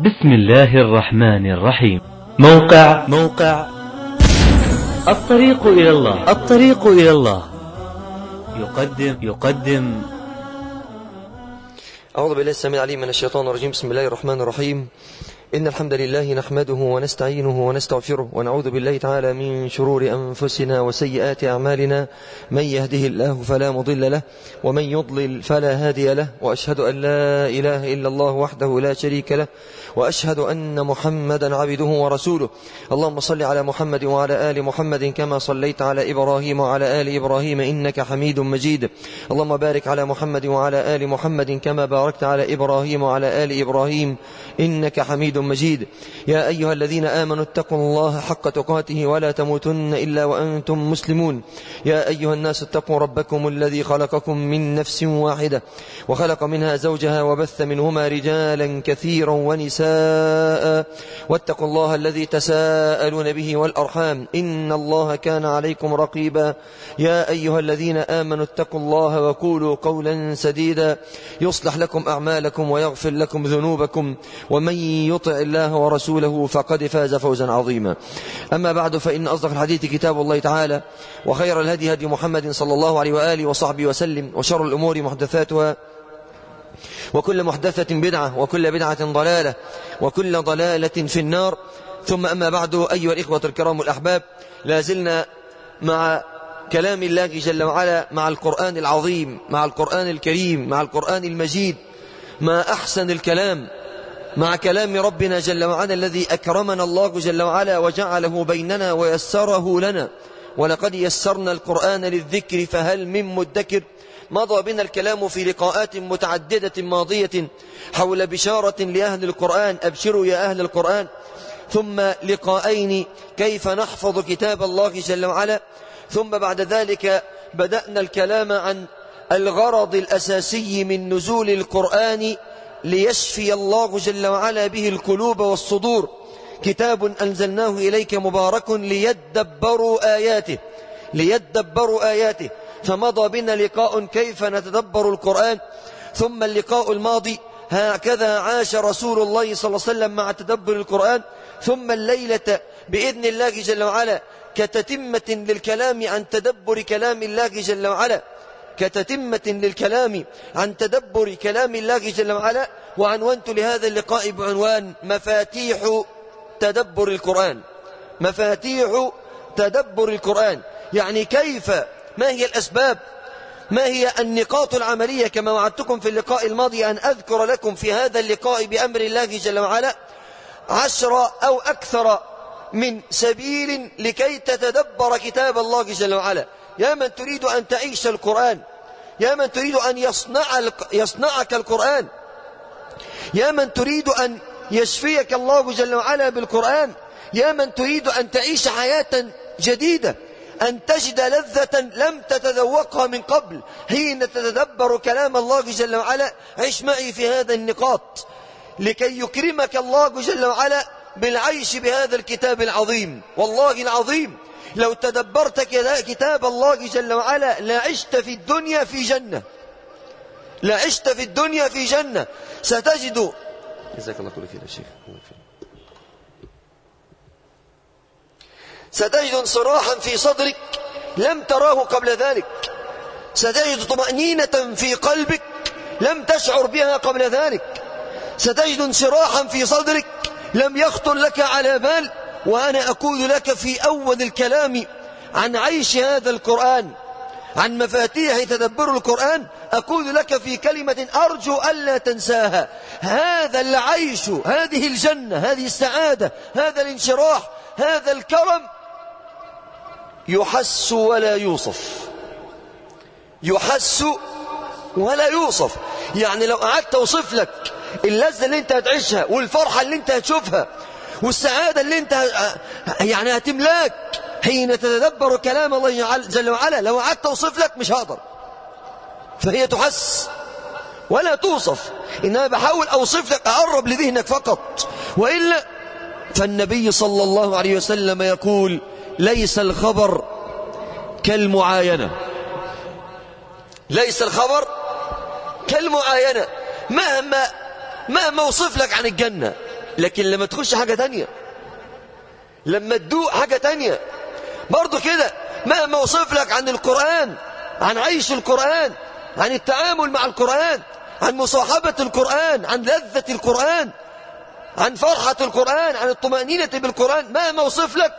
بسم الله الرحمن الرحيم موقع موقع الطريق إلى الله الطريق إلى الله يقدم يقدم أعوذ بالله السميع العليم من الشيطان الرجيم بسم الله الرحمن الرحيم إن الحمد لله نحمده ونستعينه ونستغفره ونعوذ بالله تعالى من شرور أنفسنا وسيئات أعمالنا من يهده الله فلا مضل له ومن يضلل فلا هادي له وأشهد أن لا إله إلا الله وحده لا شريك له وأشهد أن محمدا عبده ورسوله اللهم صل على محمد وعلى آل محمد كما صليت على إبراهيم وعلى آل إبراهيم إنك حميد مجيد اللهم بارك على محمد وعلى آل محمد كما باركت على إبراهيم وعلى آل إبراهيم إنك حميد مجيد يا أيها الذين آمنوا اتقوا الله حق تقاته ولا تموتن إلا وأنتم مسلمون يا أيها الناس اتقوا ربكم الذي خلقكم من نفس واحدة وخلق منها زوجها وبث منهما رجالا كثيرا ونساء واتقوا الله الذي تساءلون به والأرحام إن الله كان عليكم رقيبا يا أيها الذين آمنوا اتقوا الله وقولوا قولا سديدا يصلح لكم أعمالكم ويغفر لكم ذنوبكم ومن يطع الله ورسوله فقد فاز فوزا عظيما أما بعد فإن أصدق الحديث كتاب الله تعالى وخير الهدي هدي محمد صلى الله عليه وآله وصحبه وسلم وشر الأمور محدثاتها وكل محدثة بدعة وكل بدعة ضلالة وكل ضلالة في النار ثم أما بعد أيها الإخوة الكرام الأحباب لازلنا مع كلام الله جل وعلا مع القرآن العظيم مع القرآن الكريم مع القرآن المجيد ما أحسن الكلام مع كلام ربنا جل وعلا الذي أكرمنا الله جل وعلا وجعله بيننا ويسره لنا ولقد يسرنا القرآن للذكر فهل من مدكر مضى بنا الكلام في لقاءات متعددة ماضية حول بشارة لأهل القرآن أبشروا يا أهل القرآن ثم لقاءين كيف نحفظ كتاب الله جل وعلا ثم بعد ذلك بدأنا الكلام عن الغرض الأساسي من نزول القرآن ليشفي الله جل وعلا به القلوب والصدور كتاب أنزلناه إليك مبارك ليدبروا آياته ليدبروا آياته فمضى بنا لقاء كيف نتدبر القرآن ثم اللقاء الماضي هكذا عاش رسول الله صلى الله عليه وسلم مع تدبر القرآن ثم الليلة بإذن الله جل وعلا كتتمة للكلام عن تدبر كلام الله جل وعلا كتتمة للكلام عن تدبر كلام الله جل وعلا وعنونت لهذا اللقاء بعنوان مفاتيح تدبر القرآن مفاتيح تدبر القرآن يعني كيف ما هي الأسباب ما هي النقاط العملية كما وعدتكم في اللقاء الماضي أن أذكر لكم في هذا اللقاء بأمر الله جل وعلا عشر أو أكثر من سبيل لكي تتدبر كتاب الله جل وعلا يا من تريد أن تعيش القرآن يا من تريد أن يصنع يصنعك القرآن يا من تريد أن يشفيك الله جل وعلا بالقرآن يا من تريد أن تعيش حياة جديدة أن تجد لذة لم تتذوقها من قبل حين تتدبر كلام الله جل وعلا عش معي في هذا النقاط لكي يكرمك الله جل وعلا بالعيش بهذا الكتاب العظيم والله العظيم لو تدبرت كتاب الله جل وعلا لعشت في الدنيا في جنة لعشت في الدنيا في جنة ستجد جزاك الله كل خير يا شيخ ستجد انصراحا في صدرك لم تراه قبل ذلك ستجد طمأنينة في قلبك لم تشعر بها قبل ذلك ستجد انشراحا في صدرك لم يخطر لك على بال وأنا أقول لك في أول الكلام عن عيش هذا القرآن عن مفاتيح تدبر القرآن أقول لك في كلمة أرجو ألا تنساها هذا العيش هذه الجنة هذه السعادة هذا الانشراح هذا الكرم يحس ولا يوصف يحس ولا يوصف يعني لو قعدت اوصف لك اللذة اللي انت هتعيشها والفرحة اللي انت هتشوفها والسعادة اللي انت يعني هتملاك حين تتدبر كلام الله جل وعلا لو قعدت اوصف لك مش هقدر فهي تحس ولا توصف انما بحاول اوصف لك اقرب لذهنك فقط والا فالنبي صلى الله عليه وسلم يقول ليس الخبر كالمعاينة ليس الخبر كالمعاينة مهما مهما اوصف لك عن الجنة لكن لما تخش حاجة تانية لما تدوق حاجة تانية برضو كده مهما وصف لك عن القرآن عن عيش القرآن عن التعامل مع القرآن عن مصاحبة القرآن عن لذة القرآن عن فرحة القرآن عن الطمأنينة بالقرآن مهما وصف لك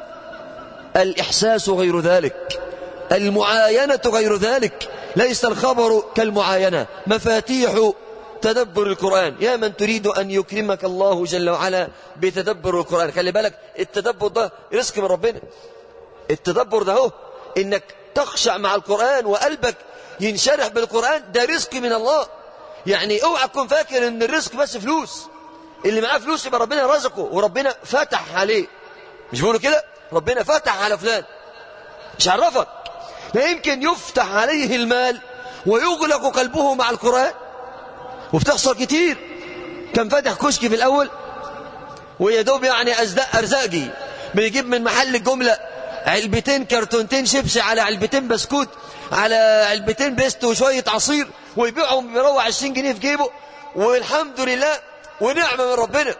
الإحساس غير ذلك المعاينة غير ذلك ليس الخبر كالمعاينة مفاتيح تدبر القرآن يا من تريد أن يكرمك الله جل وعلا بتدبر القرآن خلي بالك التدبر ده رزق من ربنا التدبر ده هو إنك تخشع مع القرآن وقلبك ينشرح بالقرآن ده رزق من الله يعني اوعى تكون فاكر ان الرزق بس فلوس اللي معاه فلوس يبقى ربنا رزقه وربنا فتح عليه مش بيقولوا كده ربنا فتح على فلان مش عرفك لا يمكن يفتح عليه المال ويغلق قلبه مع القرآن وبتحصل كتير كان فاتح كشك في الأول ويا دوب يعني أزداء أرزاقي بيجيب من محل الجملة علبتين كرتونتين شيبسي على علبتين بسكوت على علبتين بيست وشوية عصير ويبيعهم بيروح 20 جنيه في جيبه والحمد لله ونعمة من ربنا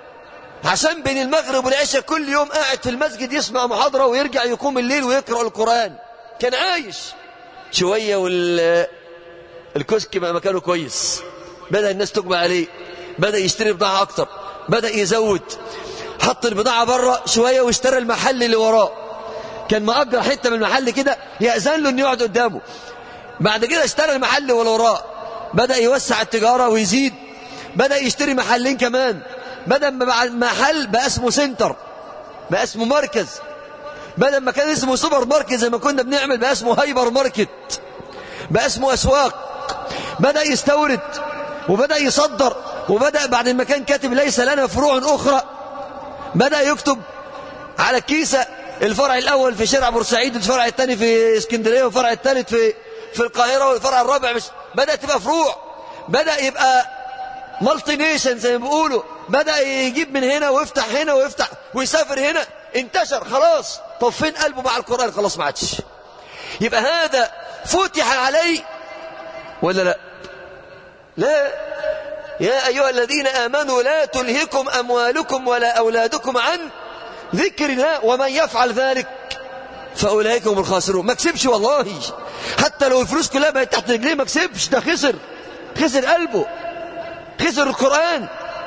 عشان بين المغرب والعشاء كل يوم قاعد في المسجد يسمع محاضرة ويرجع يقوم الليل ويقرأ القرآن كان عايش شوية وال الكشك بقى مكانه كويس بدأ الناس تقبل عليه بدأ يشتري بضاعة أكتر بدأ يزود حط البضاعة بره شوية واشترى المحل اللي وراه كان مأجر حتة من المحل كده يأذن له انه يقعد قدامه بعد كده اشترى المحل اللي وراه بدأ يوسع التجارة ويزيد بدأ يشتري محلين كمان بدأ محل بقى اسمه سنتر بقى اسمه مركز بدل ما كان اسمه سوبر ماركت زي ما كنا بنعمل بقى اسمه هايبر ماركت بقى اسمه أسواق بدأ يستورد وبدأ يصدر وبدأ بعد ما كان كاتب ليس لنا فروع أخرى بدأ يكتب على الكيسة الفرع الأول في شارع بورسعيد الفرع الثاني في اسكندرية والفرع الثالث في في القاهرة والفرع الرابع مش بدأ تبقى فروع بدأ يبقى مالتي نيشن زي ما بيقولوا بدأ يجيب من هنا ويفتح هنا ويفتح ويسافر هنا انتشر خلاص طب فين قلبه مع القرآن خلاص ما عادش يبقى هذا فتح عليه ولا لا لا يا أيها الذين آمنوا لا تلهكم أموالكم ولا أولادكم عن ذكر الله ومن يفعل ذلك فأولئك هم الخاسرون ما كسبش والله حتى لو الفلوس كلها بقت تحت رجليه ما كسبش ده خسر خسر قلبه خسر القرآن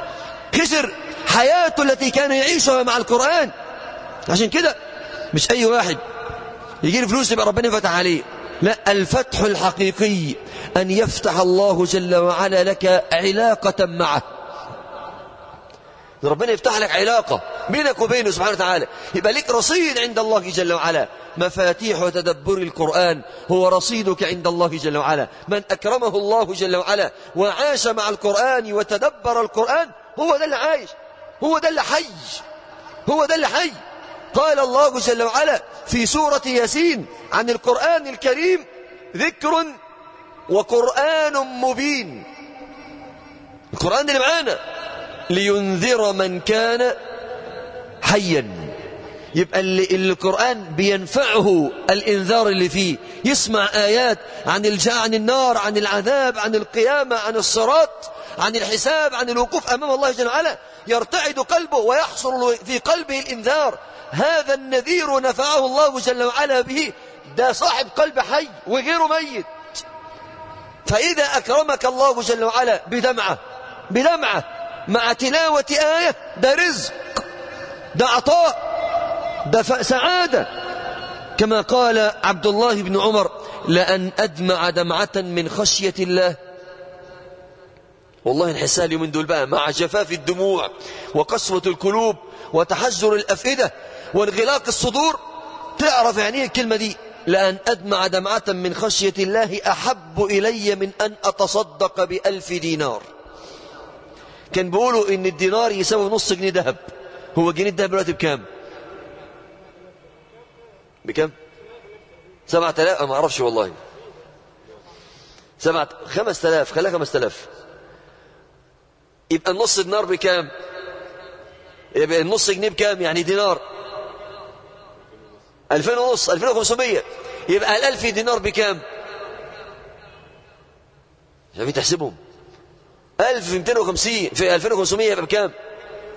خسر حياته التي كان يعيشها مع القرآن عشان كده مش أي واحد يجي له فلوس يبقى ربنا فتح عليه لا الفتح الحقيقي أن يفتح الله جل وعلا لك علاقة معه ربنا يفتح لك علاقة بينك وبينه سبحانه وتعالى يبقى لك رصيد عند الله جل وعلا مفاتيح تدبر القرآن هو رصيدك عند الله جل وعلا من أكرمه الله جل وعلا وعاش مع القرآن وتدبر القرآن هو ده اللي عايش هو ده اللي حي هو ده اللي حي قال الله جل وعلا في سورة ياسين عن القرآن الكريم ذكر وقرآن مبين القرآن اللي معانا لينذر من كان حيا يبقى اللي, اللي القرآن بينفعه الإنذار اللي فيه يسمع آيات عن الجاء عن النار عن العذاب عن القيامة عن الصراط عن الحساب عن الوقوف أمام الله جل وعلا يرتعد قلبه ويحصل في قلبه الإنذار هذا النذير نفعه الله جل وعلا به ده صاحب قلب حي وغيره ميت فإذا أكرمك الله جل وعلا بدمعة بدمعة مع تلاوة آية ده رزق ده عطاء ده سعادة كما قال عبد الله بن عمر لأن أدمع دمعة من خشية الله والله انحسال من دول بقى مع جفاف الدموع وقسوة القلوب وتحجر الأفئدة وانغلاق الصدور تعرف يعني ايه الكلمة دي لأن أدمع دمعة من خشية الله أحب إلي من أن أتصدق بألف دينار كان بيقولوا إن الدينار يساوي نص جنيه ذهب هو جنيه الذهب دلوقتي بكام بكام سبعة آلاف ما أعرفش والله سبعة خمس آلاف خليها خمس آلاف يبقى النص دينار بكام يبقى النص جنيه بكام يعني دينار ألفين ونص ألفين وخمسمية يبقى الألف دينار بكام شايفين تحسبهم ألف مئتين وخمسين في ألفين وخمسمية يبقى بكام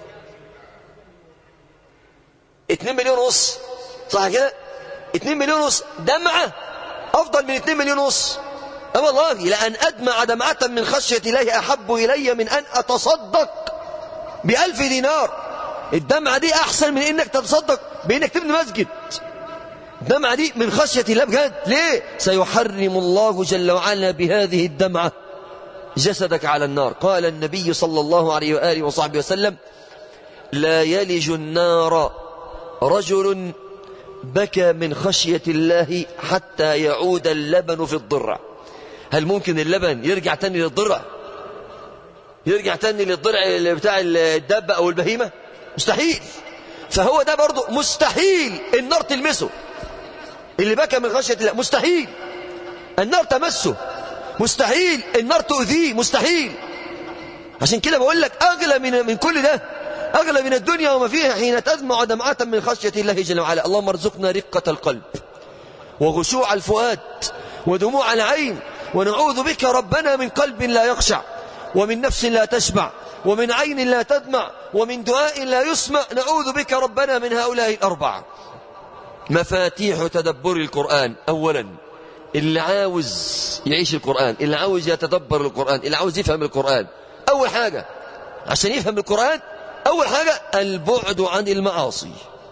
2 مليون ونص صح كده 2 مليون ونص دمعة أفضل من 2 مليون ونص أه والله لأن أدمع دمعة من خشية الله أحب إلي من أن أتصدق بألف دينار الدمعة دي أحسن من إنك تتصدق بإنك تبني مسجد الدمعة دي من خشية الله بجد ليه سيحرم الله جل وعلا بهذه الدمعة جسدك على النار قال النبي صلى الله عليه وآله وصحبه وسلم لا يلج النار رجل بكى من خشية الله حتى يعود اللبن في الضرع هل ممكن اللبن يرجع تاني للضرع يرجع تاني للضرع بتاع الدابة أو البهيمة مستحيل فهو ده برضه مستحيل النار تلمسه اللي بكى من خشية الله مستحيل النار تمسه مستحيل النار تؤذيه مستحيل عشان كده بقول لك أغلى من من كل ده أغلى من الدنيا وما فيها حين تدمع دمعة من خشية الله جل وعلا اللهم ارزقنا رقة القلب وخشوع الفؤاد ودموع العين ونعوذ بك ربنا من قلب لا يخشع ومن نفس لا تشبع ومن عين لا تدمع ومن دعاء لا يسمع نعوذ بك ربنا من هؤلاء الأربعة مفاتيح تدبر القرآن أولا اللي عاوز يعيش القرآن اللي عاوز يتدبر القرآن اللي عاوز يفهم القرآن أول حاجة عشان يفهم القرآن أول حاجة البعد عن المعاصي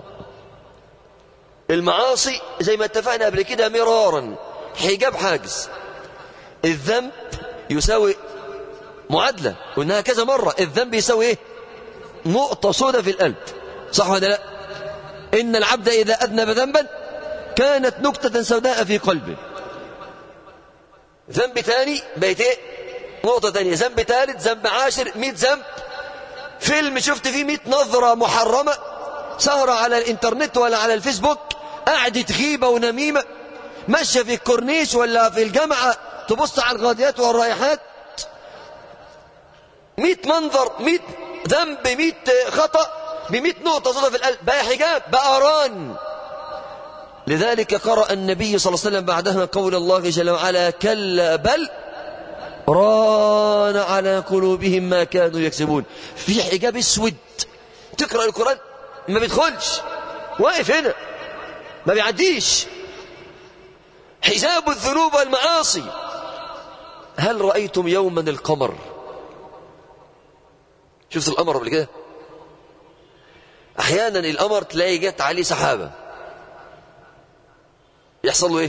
المعاصي زي ما اتفقنا قبل كده مرارا حجاب حاجز الذنب يساوي معادلة قلناها كذا مرة الذنب يساوي ايه نقطة سودة في القلب صح ولا لا إن العبد إذا أذنب ذنبا كانت نكتة سوداء في قلبه ذنب ثاني بقت ايه نقطة ثانية ذنب ثالث ذنب عاشر مئة ذنب فيلم شفت فيه مئة نظرة محرمة سهرة على الانترنت ولا على الفيسبوك قعدة غيبة ونميمة ماشية في الكورنيش ولا في الجامعة تبص على الغاديات والرائحات مئة منظر مئة ذنب مئة خطأ بمئة نقطة صدى في القلب بقى حجاب بقى ران لذلك قرأ النبي صلى الله عليه وسلم بعدها قول الله جل وعلا كلا بل ران على قلوبهم ما كانوا يكسبون في حجاب اسود تقرأ القرآن ما بيدخلش واقف هنا ما بيعديش حجاب الذنوب والمعاصي هل رأيتم يوما القمر شفت القمر قبل كده احيانا القمر تلاقي جت عليه سحابه يحصل له ايه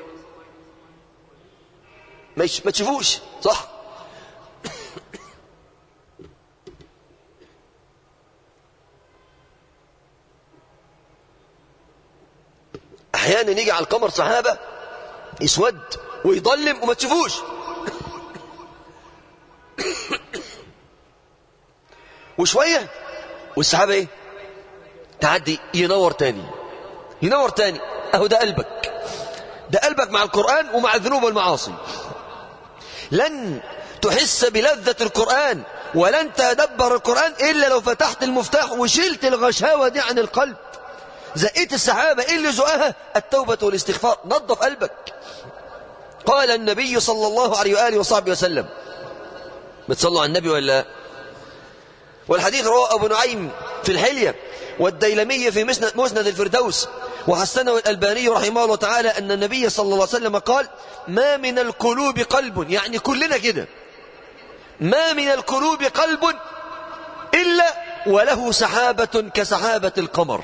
ما ما تشوفوش صح احيانا يجي على القمر سحابه يسود ويضلم وما تشوفوش وشويه والسحابه ايه تعدي ينور تاني ينور تاني اهو ده قلبك ده قلبك مع القرآن ومع الذنوب والمعاصي لن تحس بلذة القرآن ولن تدبر القرآن إلا لو فتحت المفتاح وشلت الغشاوة دي عن القلب زقيت السحابة إيه اللي زقها التوبة والاستغفار نظف قلبك قال النبي صلى الله عليه وآله وصحبه وسلم بتصلوا على النبي ولا والحديث رواه أبو نعيم في الحلية والديلمي في مسند, مسند الفردوس وحسنه الألباني رحمه الله تعالى أن النبي صلى الله عليه وسلم قال ما من القلوب قلب يعني كلنا كده ما من القلوب قلب إلا وله سحابة كسحابة القمر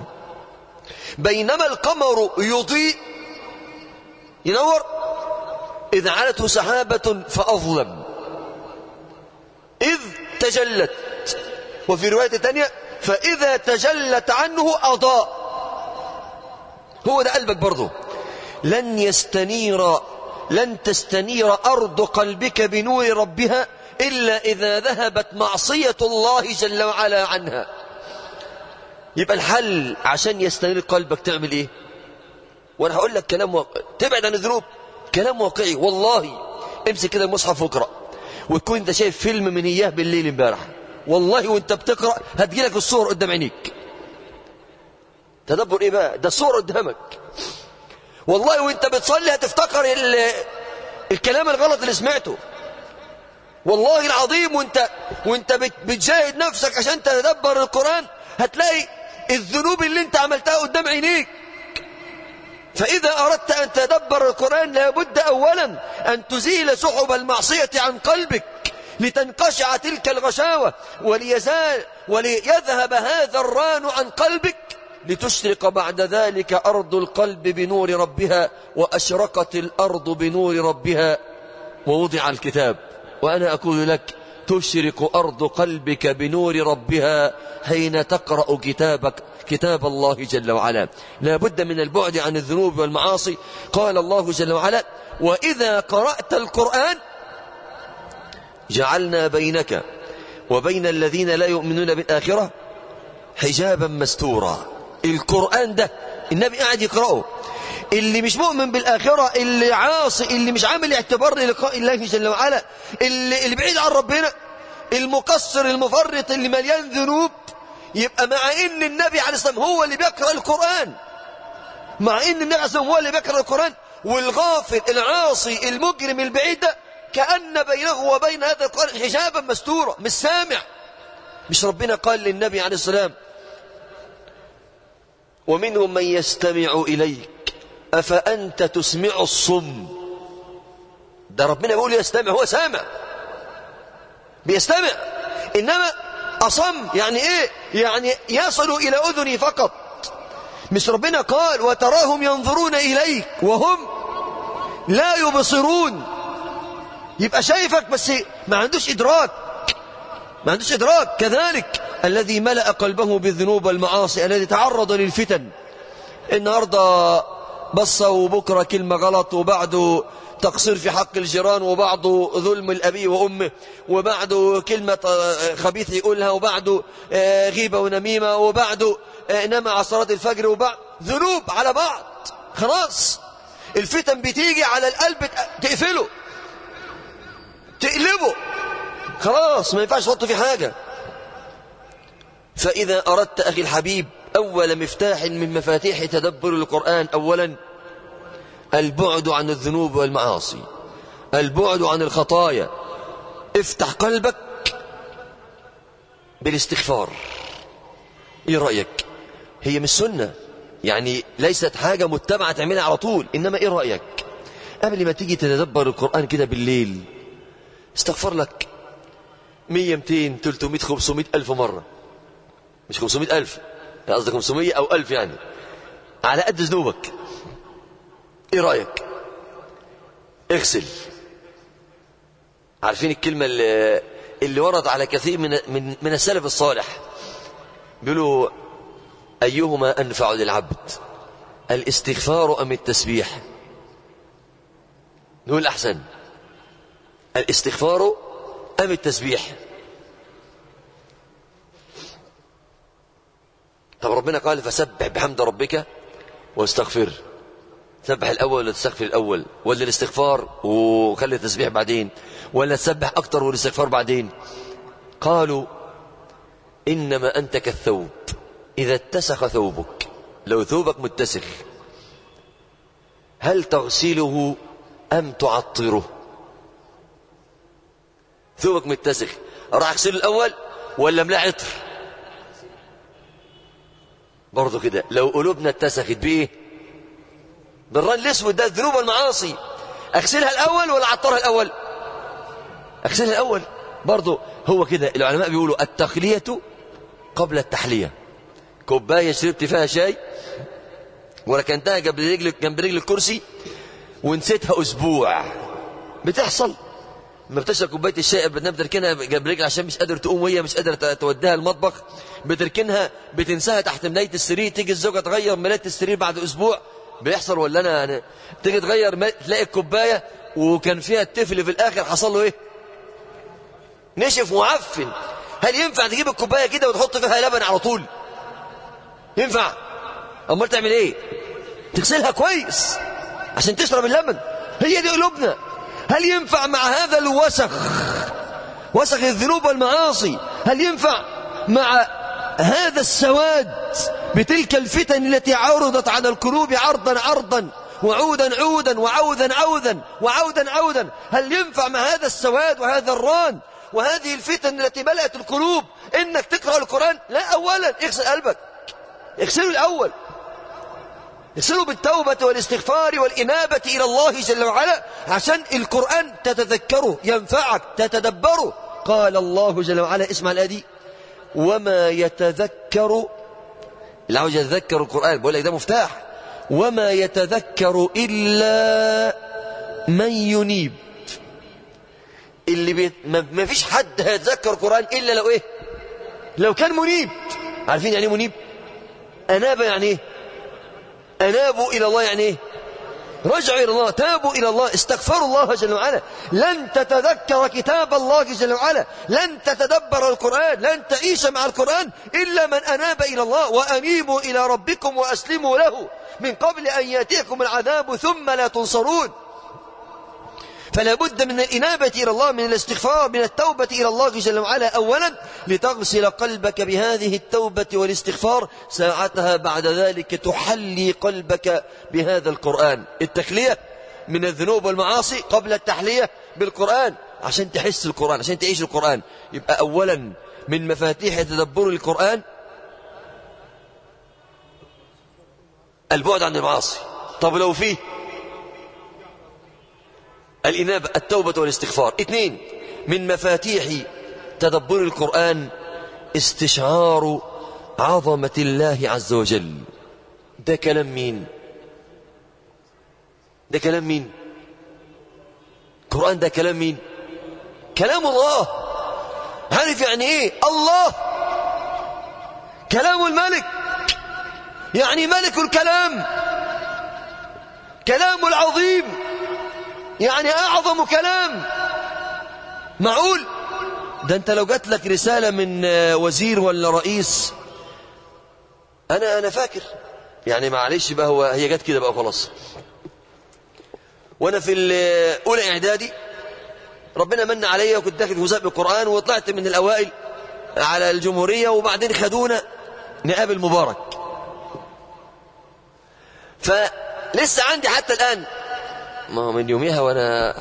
بينما القمر يضيء ينور إذ علته سحابة فأظلم إذ تجلت وفي رواية تانية فإذا تجلت عنه أضاء هو ده قلبك برضه لن يستنير لن تستنير أرض قلبك بنور ربها إلا إذا ذهبت معصية الله جل وعلا عنها يبقى الحل عشان يستنير قلبك تعمل ايه وانا هقول لك كلام واقع تبعد عن الذنوب كلام واقعي والله امسك كده المصحف واقرا وتكون انت شايف فيلم من اياه بالليل امبارح والله وانت بتقرا هتجيلك الصور قدام عينيك تدبر ايه بقى ده الصور قدامك والله وانت بتصلي هتفتكر الكلام الغلط اللي سمعته والله العظيم وانت وانت بتجاهد نفسك عشان تتدبر القرآن هتلاقي الذنوب اللي انت عملتها قدام عينيك فإذا أردت أن تدبر القرآن لابد أولا أن تزيل سحب المعصية عن قلبك لتنقشع تلك الغشاوة وليزال وليذهب هذا الران عن قلبك لتشرق بعد ذلك أرض القلب بنور ربها وأشرقت الأرض بنور ربها ووضع الكتاب وأنا أقول لك تشرق أرض قلبك بنور ربها حين تقرأ كتابك كتاب الله جل وعلا لا بد من البعد عن الذنوب والمعاصي قال الله جل وعلا وإذا قرأت القرآن جعلنا بينك وبين الذين لا يؤمنون بالآخرة حجابا مستورا القرآن ده النبي قاعد يقرأه اللي مش مؤمن بالآخرة اللي عاصي اللي مش عامل اعتبار للقاء الله جل وعلا اللي, اللي بعيد عن ربنا المقصر المفرط اللي مليان ذنوب يبقى مع ان النبي عليه الصلاة والسلام هو اللي بيقرأ القرآن مع ان النبي عليه الصلاة والسلام هو اللي بيقرأ القرآن والغافل العاصي المجرم البعيد ده كأن بينه وبين هذا القرآن حجابا مستورا مش سامع مش ربنا قال للنبي عليه السلام ومنهم من يستمع إليك أفأنت تسمع الصم ده ربنا بيقول يستمع هو سامع بيستمع إنما أصم يعني إيه يعني يصل إلى أذني فقط مش ربنا قال وتراهم ينظرون إليك وهم لا يبصرون يبقى شايفك بس ما عندوش إدراك ما عندوش إدراك كذلك الذي ملأ قلبه بالذنوب والمعاصي الذي تعرض للفتن النهاردة بصة وبكرة كلمة غلط وبعده تقصير في حق الجيران وبعده ظلم الأبي وأمه وبعده كلمة خبيث يقولها وبعده غيبة ونميمة وبعده نام على صلاة الفجر وبعد ذنوب على بعض خلاص الفتن بتيجي على القلب تقفله تقلبه خلاص ما ينفعش تحط في حاجة فإذا أردت أخي الحبيب أول مفتاح من مفاتيح تدبر القرآن أولا البعد عن الذنوب والمعاصي البعد عن الخطايا افتح قلبك بالاستغفار ايه رأيك هي مش سنة يعني ليست حاجة متبعة تعملها على طول إنما ايه رأيك قبل ما تيجي تتدبر القرآن كده بالليل استغفر لك 100 200 300 500 ألف مرة مش 500 ألف قصدي 500 أو ألف يعني على قد ذنوبك ايه رأيك اغسل عارفين الكلمة اللي, اللي ورد على كثير من, من, من السلف الصالح بيقولوا أيهما أنفع للعبد الاستغفار أم التسبيح نقول أحسن الاستغفار أم التسبيح طب ربنا قال فسبح بحمد ربك واستغفر تسبح الأول ولا تستغفر الأول ولا الاستغفار وخلي التسبيح بعدين ولا تسبح أكتر والاستغفار بعدين قالوا إنما أنت كالثوب إذا اتسخ ثوبك لو ثوبك متسخ هل تغسله أم تعطره ثوبك متسخ راح اغسله الأول ولا ملا عطر برضه كده لو قلوبنا اتسخت بإيه بالران الاسود ده الذنوب والمعاصي اغسلها الاول ولا اعطرها الاول اغسلها الاول برضه هو كده العلماء بيقولوا التخليه قبل التحليه كوبايه شربت فيها شاي وركنتها جنب رجل جنب رجل الكرسي ونسيتها اسبوع بتحصل لما بتشرب كوبايه الشاي بتنام تركنها جنب رجل عشان مش قادر تقوم وهي مش قادره توديها المطبخ بتركنها بتنساها تحت ملايه السرير تيجي الزوجه تغير ملايه السرير بعد اسبوع بيحصل ولا انا يعني تيجي تغير تلاقي الكوبايه وكان فيها الطفل في الاخر حصل له ايه نشف معفن هل ينفع تجيب الكوبايه كده وتحط فيها لبن على طول ينفع امال تعمل ايه تغسلها كويس عشان تشرب اللبن هي دي قلوبنا هل ينفع مع هذا الوسخ وسخ الذنوب والمعاصي هل ينفع مع هذا السواد بتلك الفتن التي عرضت على القلوب عرضا عرضا وعودا عودا وعودا عودا وعودا عودا هل ينفع مع هذا السواد وهذا الران وهذه الفتن التي ملأت القلوب انك تقرأ القرآن لا اولا اغسل قلبك اغسلوا الأول اغسلوا بالتوبة والاستغفار والإنابة إلى الله جل وعلا عشان القرآن تتذكره ينفعك تتدبره قال الله جل وعلا اسمع الآدي وما يتذكر اللي عاوز يتذكر القرآن بقول لك ده مفتاح وما يتذكر إلا من ينيب اللي بيت ما فيش حد هيتذكر القرآن إلا لو إيه لو كان منيب عارفين يعني ايه منيب أناب يعني إيه أنابوا إلى الله يعني إيه رجعوا إلى الله تابوا إلى الله استغفروا الله جل وعلا لن تتذكر كتاب الله جل وعلا لن تتدبر القرآن لن تعيش مع القرآن إلا من أناب إلى الله وأنيبوا إلى ربكم وأسلموا له من قبل أن يأتيكم العذاب ثم لا تنصرون فلا بد من الإنابة إلى الله من الاستغفار من التوبة إلى الله جل وعلا أولا لتغسل قلبك بهذه التوبة والاستغفار ساعتها بعد ذلك تحلي قلبك بهذا القرآن التخلية من الذنوب والمعاصي قبل التحلية بالقرآن عشان تحس القرآن عشان تعيش القرآن يبقى أولا من مفاتيح تدبر القرآن البعد عن المعاصي طب لو فيه الإنابة التوبة والاستغفار اثنين من مفاتيح تدبر القرآن استشعار عظمة الله عز وجل ده كلام مين ده كلام مين القرآن ده كلام مين كلام الله عارف يعني ايه الله كلام الملك يعني ملك الكلام كلام العظيم يعني أعظم كلام معقول ده أنت لو جات لك رسالة من وزير ولا رئيس أنا أنا فاكر يعني معلش بقى هو هي جت كده بقى خلاص وأنا في أولى إعدادي ربنا من عليا وكنت داخل مسابقة القرآن وطلعت من الأوائل على الجمهورية وبعدين خدونا نقابل مبارك فلسه عندي حتى الآن ما هو من يوميها وانا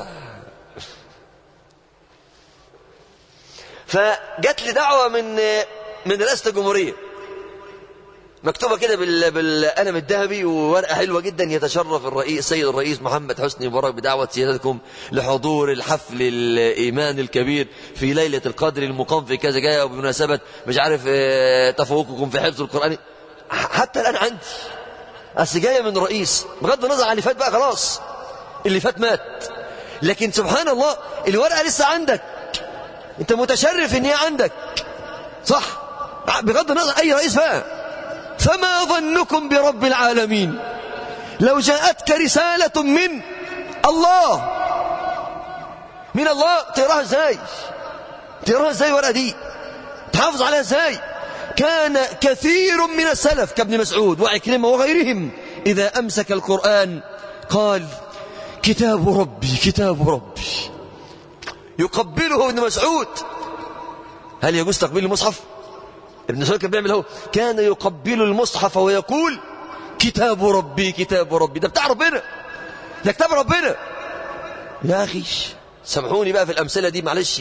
فجت لي دعوه من من رئاسه الجمهوريه مكتوبه كده بال... بالقلم الذهبي وورقه حلوه جدا يتشرف الرئيس السيد الرئيس محمد حسني مبارك بدعوه سيادتكم لحضور الحفل الايمان الكبير في ليله القدر المقام في كذا جايه وبمناسبه مش عارف تفوقكم في حفظ القران حتى الان عندي اصل جايه من رئيس بغض النظر عن اللي فات بقى خلاص اللي فات مات لكن سبحان الله الورقة لسه عندك انت متشرف ان هي عندك صح بغض النظر اي رئيس بقى فما ظنكم برب العالمين لو جاءتك رسالة من الله من الله تقراها ازاي تقراها ازاي الورقة دي تحافظ عليها ازاي كان كثير من السلف كابن مسعود وعكرمة وغيرهم إذا أمسك القرآن قال كتاب ربي كتاب ربي يقبله ابن مسعود هل يجوز تقبيل المصحف ابن مسعود كان بيعمل هو كان يقبل المصحف ويقول كتاب ربي كتاب ربي ده بتاع ربنا ده كتاب ربنا يا أخي سامحوني بقى في الأمثلة دي معلش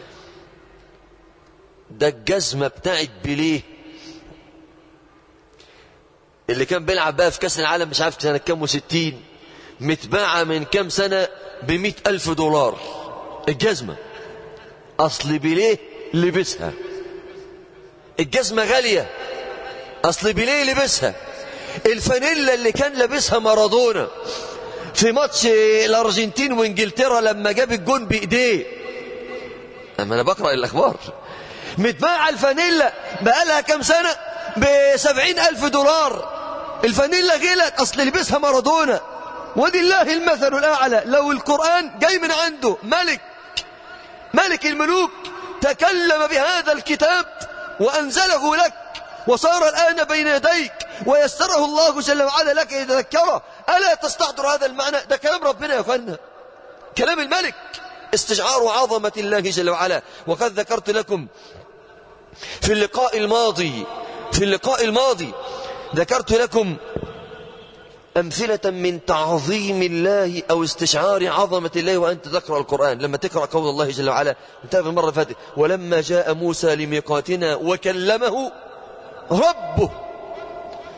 ده الجزمة بتاعت بليه اللي كان بيلعب بقى في كأس العالم مش عارف سنة كام وستين متباعة من كام سنة بمئة ألف دولار الجزمة أصل بليه لبسها الجزمة غالية أصل بليه لبسها الفانيلا اللي كان لابسها مارادونا في ماتش الأرجنتين وإنجلترا لما جاب الجون بإيديه أما أنا بقرأ الأخبار متباعة الفانيلا بقالها كام سنة بسبعين ألف دولار الفانيلا غلت أصل لبسها مارادونا ولله المثل الأعلى لو القرآن جاي من عنده ملك ملك الملوك تكلم بهذا الكتاب وأنزله لك وصار الآن بين يديك ويسره الله جل وعلا لك يتذكره ألا تستحضر هذا المعنى ده كلام ربنا يا أخوانا كلام الملك استشعار عظمة الله جل وعلا وقد ذكرت لكم في اللقاء الماضي في اللقاء الماضي ذكرت لكم أمثلة من تعظيم الله أو استشعار عظمة الله وأنت تقرأ القرآن لما تقرأ قول الله جل وعلا انتهى في المرة فاتت ولما جاء موسى لميقاتنا وكلمه ربه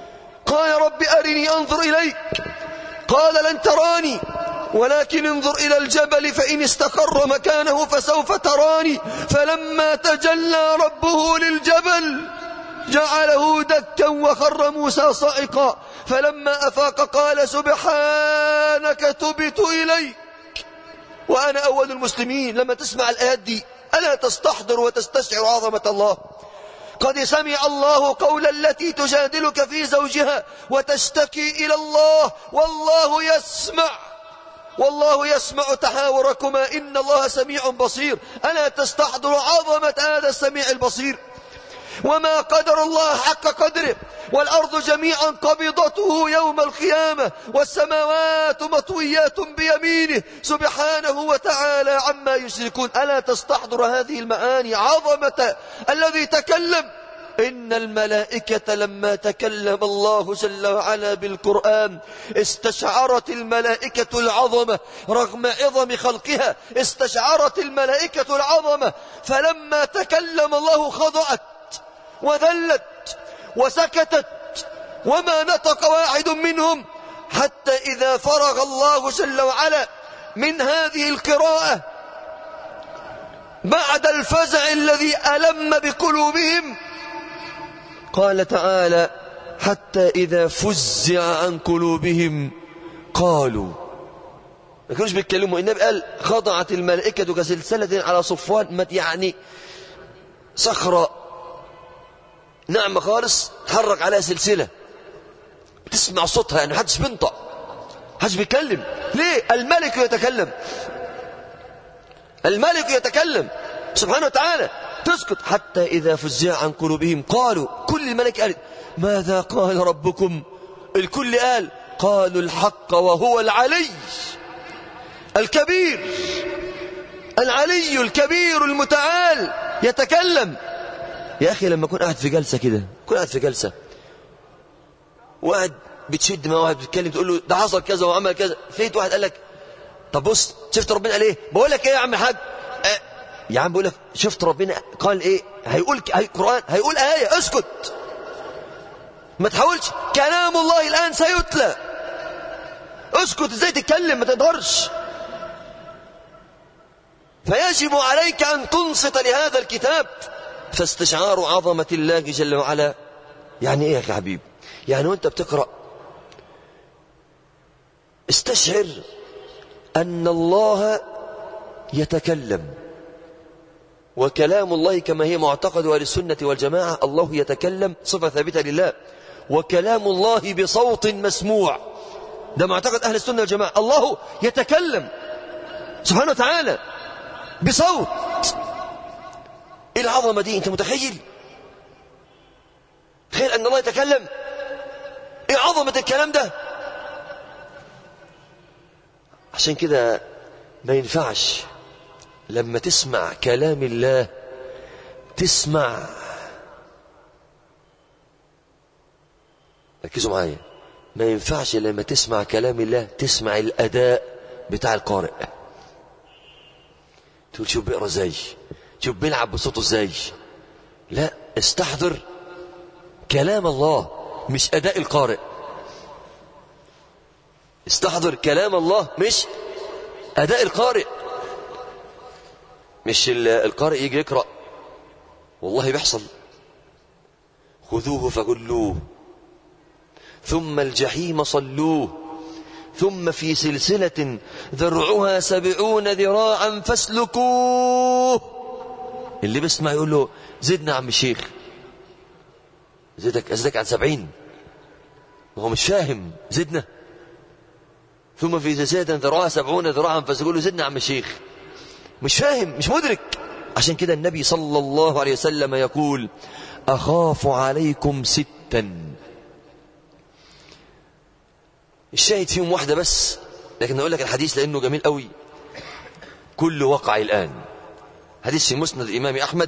قال رب أرني أنظر إليك قال لن تراني ولكن انظر إلى الجبل فإن استقر مكانه فسوف تراني فلما تجلى ربه للجبل جعله دكا وخر موسى صائقا فلما أفاق قال سبحانك تبت إليك وأنا أول المسلمين لما تسمع الآيات دي ألا تستحضر وتستشعر عظمة الله قد سمع الله قول التي تجادلك في زوجها وتشتكي إلى الله والله يسمع والله يسمع تحاوركما إن الله سميع بصير ألا تستحضر عظمة هذا السميع البصير وما قدر الله حق قدره والأرض جميعا قبضته يوم القيامة والسماوات مطويات بيمينه سبحانه وتعالى عما يشركون ألا تستحضر هذه المعاني عظمة الذي تكلم إن الملائكة لما تكلم الله جل وعلا بالقرآن استشعرت الملائكة العظمة رغم عظم خلقها استشعرت الملائكة العظمة فلما تكلم الله خضعت وذلت وسكتت وما نطق واحد منهم حتى إذا فرغ الله جل وعلا من هذه القراءة بعد الفزع الذي ألم بقلوبهم قال تعالى حتى إذا فزع عن قلوبهم قالوا ما كانوش بيتكلموا النبي قال خضعت الملائكة كسلسلة على صفوان يعني صخرة ناعمة خالص تحرك عليها سلسلة بتسمع صوتها يعني محدش بينطق محدش بيتكلم ليه الملك يتكلم الملك يتكلم سبحانه وتعالى تسكت حتى إذا فزع عن قلوبهم قالوا كل الملك قال ماذا قال ربكم الكل قال قالوا الحق وهو العلي الكبير العلي الكبير المتعال يتكلم يا أخي لما أكون قاعد في جلسة كده أكون قاعد في جلسة واحد بتشد مع واحد بتتكلم تقول له ده حصل كذا وعمل كذا فيت واحد قال لك طب بص شفت ربنا قال ايه بقول لك ايه يا عم الحاج آه يا عم بقول لك شفت ربنا قال ايه هيقول هي قرآن هيقول آية اسكت ما تحاولش كلام الله الآن سيتلى اسكت ازاي تتكلم ما تقدرش فيجب عليك أن تنصت لهذا الكتاب فاستشعار عظمة الله جل وعلا يعني ايه يا حبيب يعني وانت بتقرأ استشعر أن الله يتكلم وكلام الله كما هي معتقد أهل السنة والجماعة الله يتكلم صفة ثابتة لله وكلام الله بصوت مسموع ده معتقد أهل السنة والجماعة الله يتكلم سبحانه وتعالى بصوت ايه العظمة دي انت متخيل تخيل ان الله يتكلم ايه عظمة الكلام ده عشان كده ما ينفعش لما تسمع كلام الله تسمع ركزوا معايا ما ينفعش لما تسمع كلام الله تسمع الأداء بتاع القارئ تقول شوف بيقرا ازاي شوف بيلعب بصوته ازاي لا استحضر كلام الله مش أداء القارئ استحضر كلام الله مش أداء القارئ مش القارئ يجي يقرأ والله بيحصل خذوه فغلوه ثم الجحيم صلوه ثم في سلسلة ذرعها سبعون ذراعا فاسلكوه اللي بيسمع يقول له زدنا عم الشيخ زدك أزدك عن سبعين وهو مش فاهم زدنا ثم في سلسلة ذراعها سبعون ذراعا فاسلكوه له زدنا عم الشيخ مش فاهم مش مدرك عشان كده النبي صلى الله عليه وسلم يقول أخاف عليكم ستا الشاهد فيهم واحدة بس لكن أقول لك الحديث لأنه جميل قوي كل وقع الآن حديث في مسند الإمام أحمد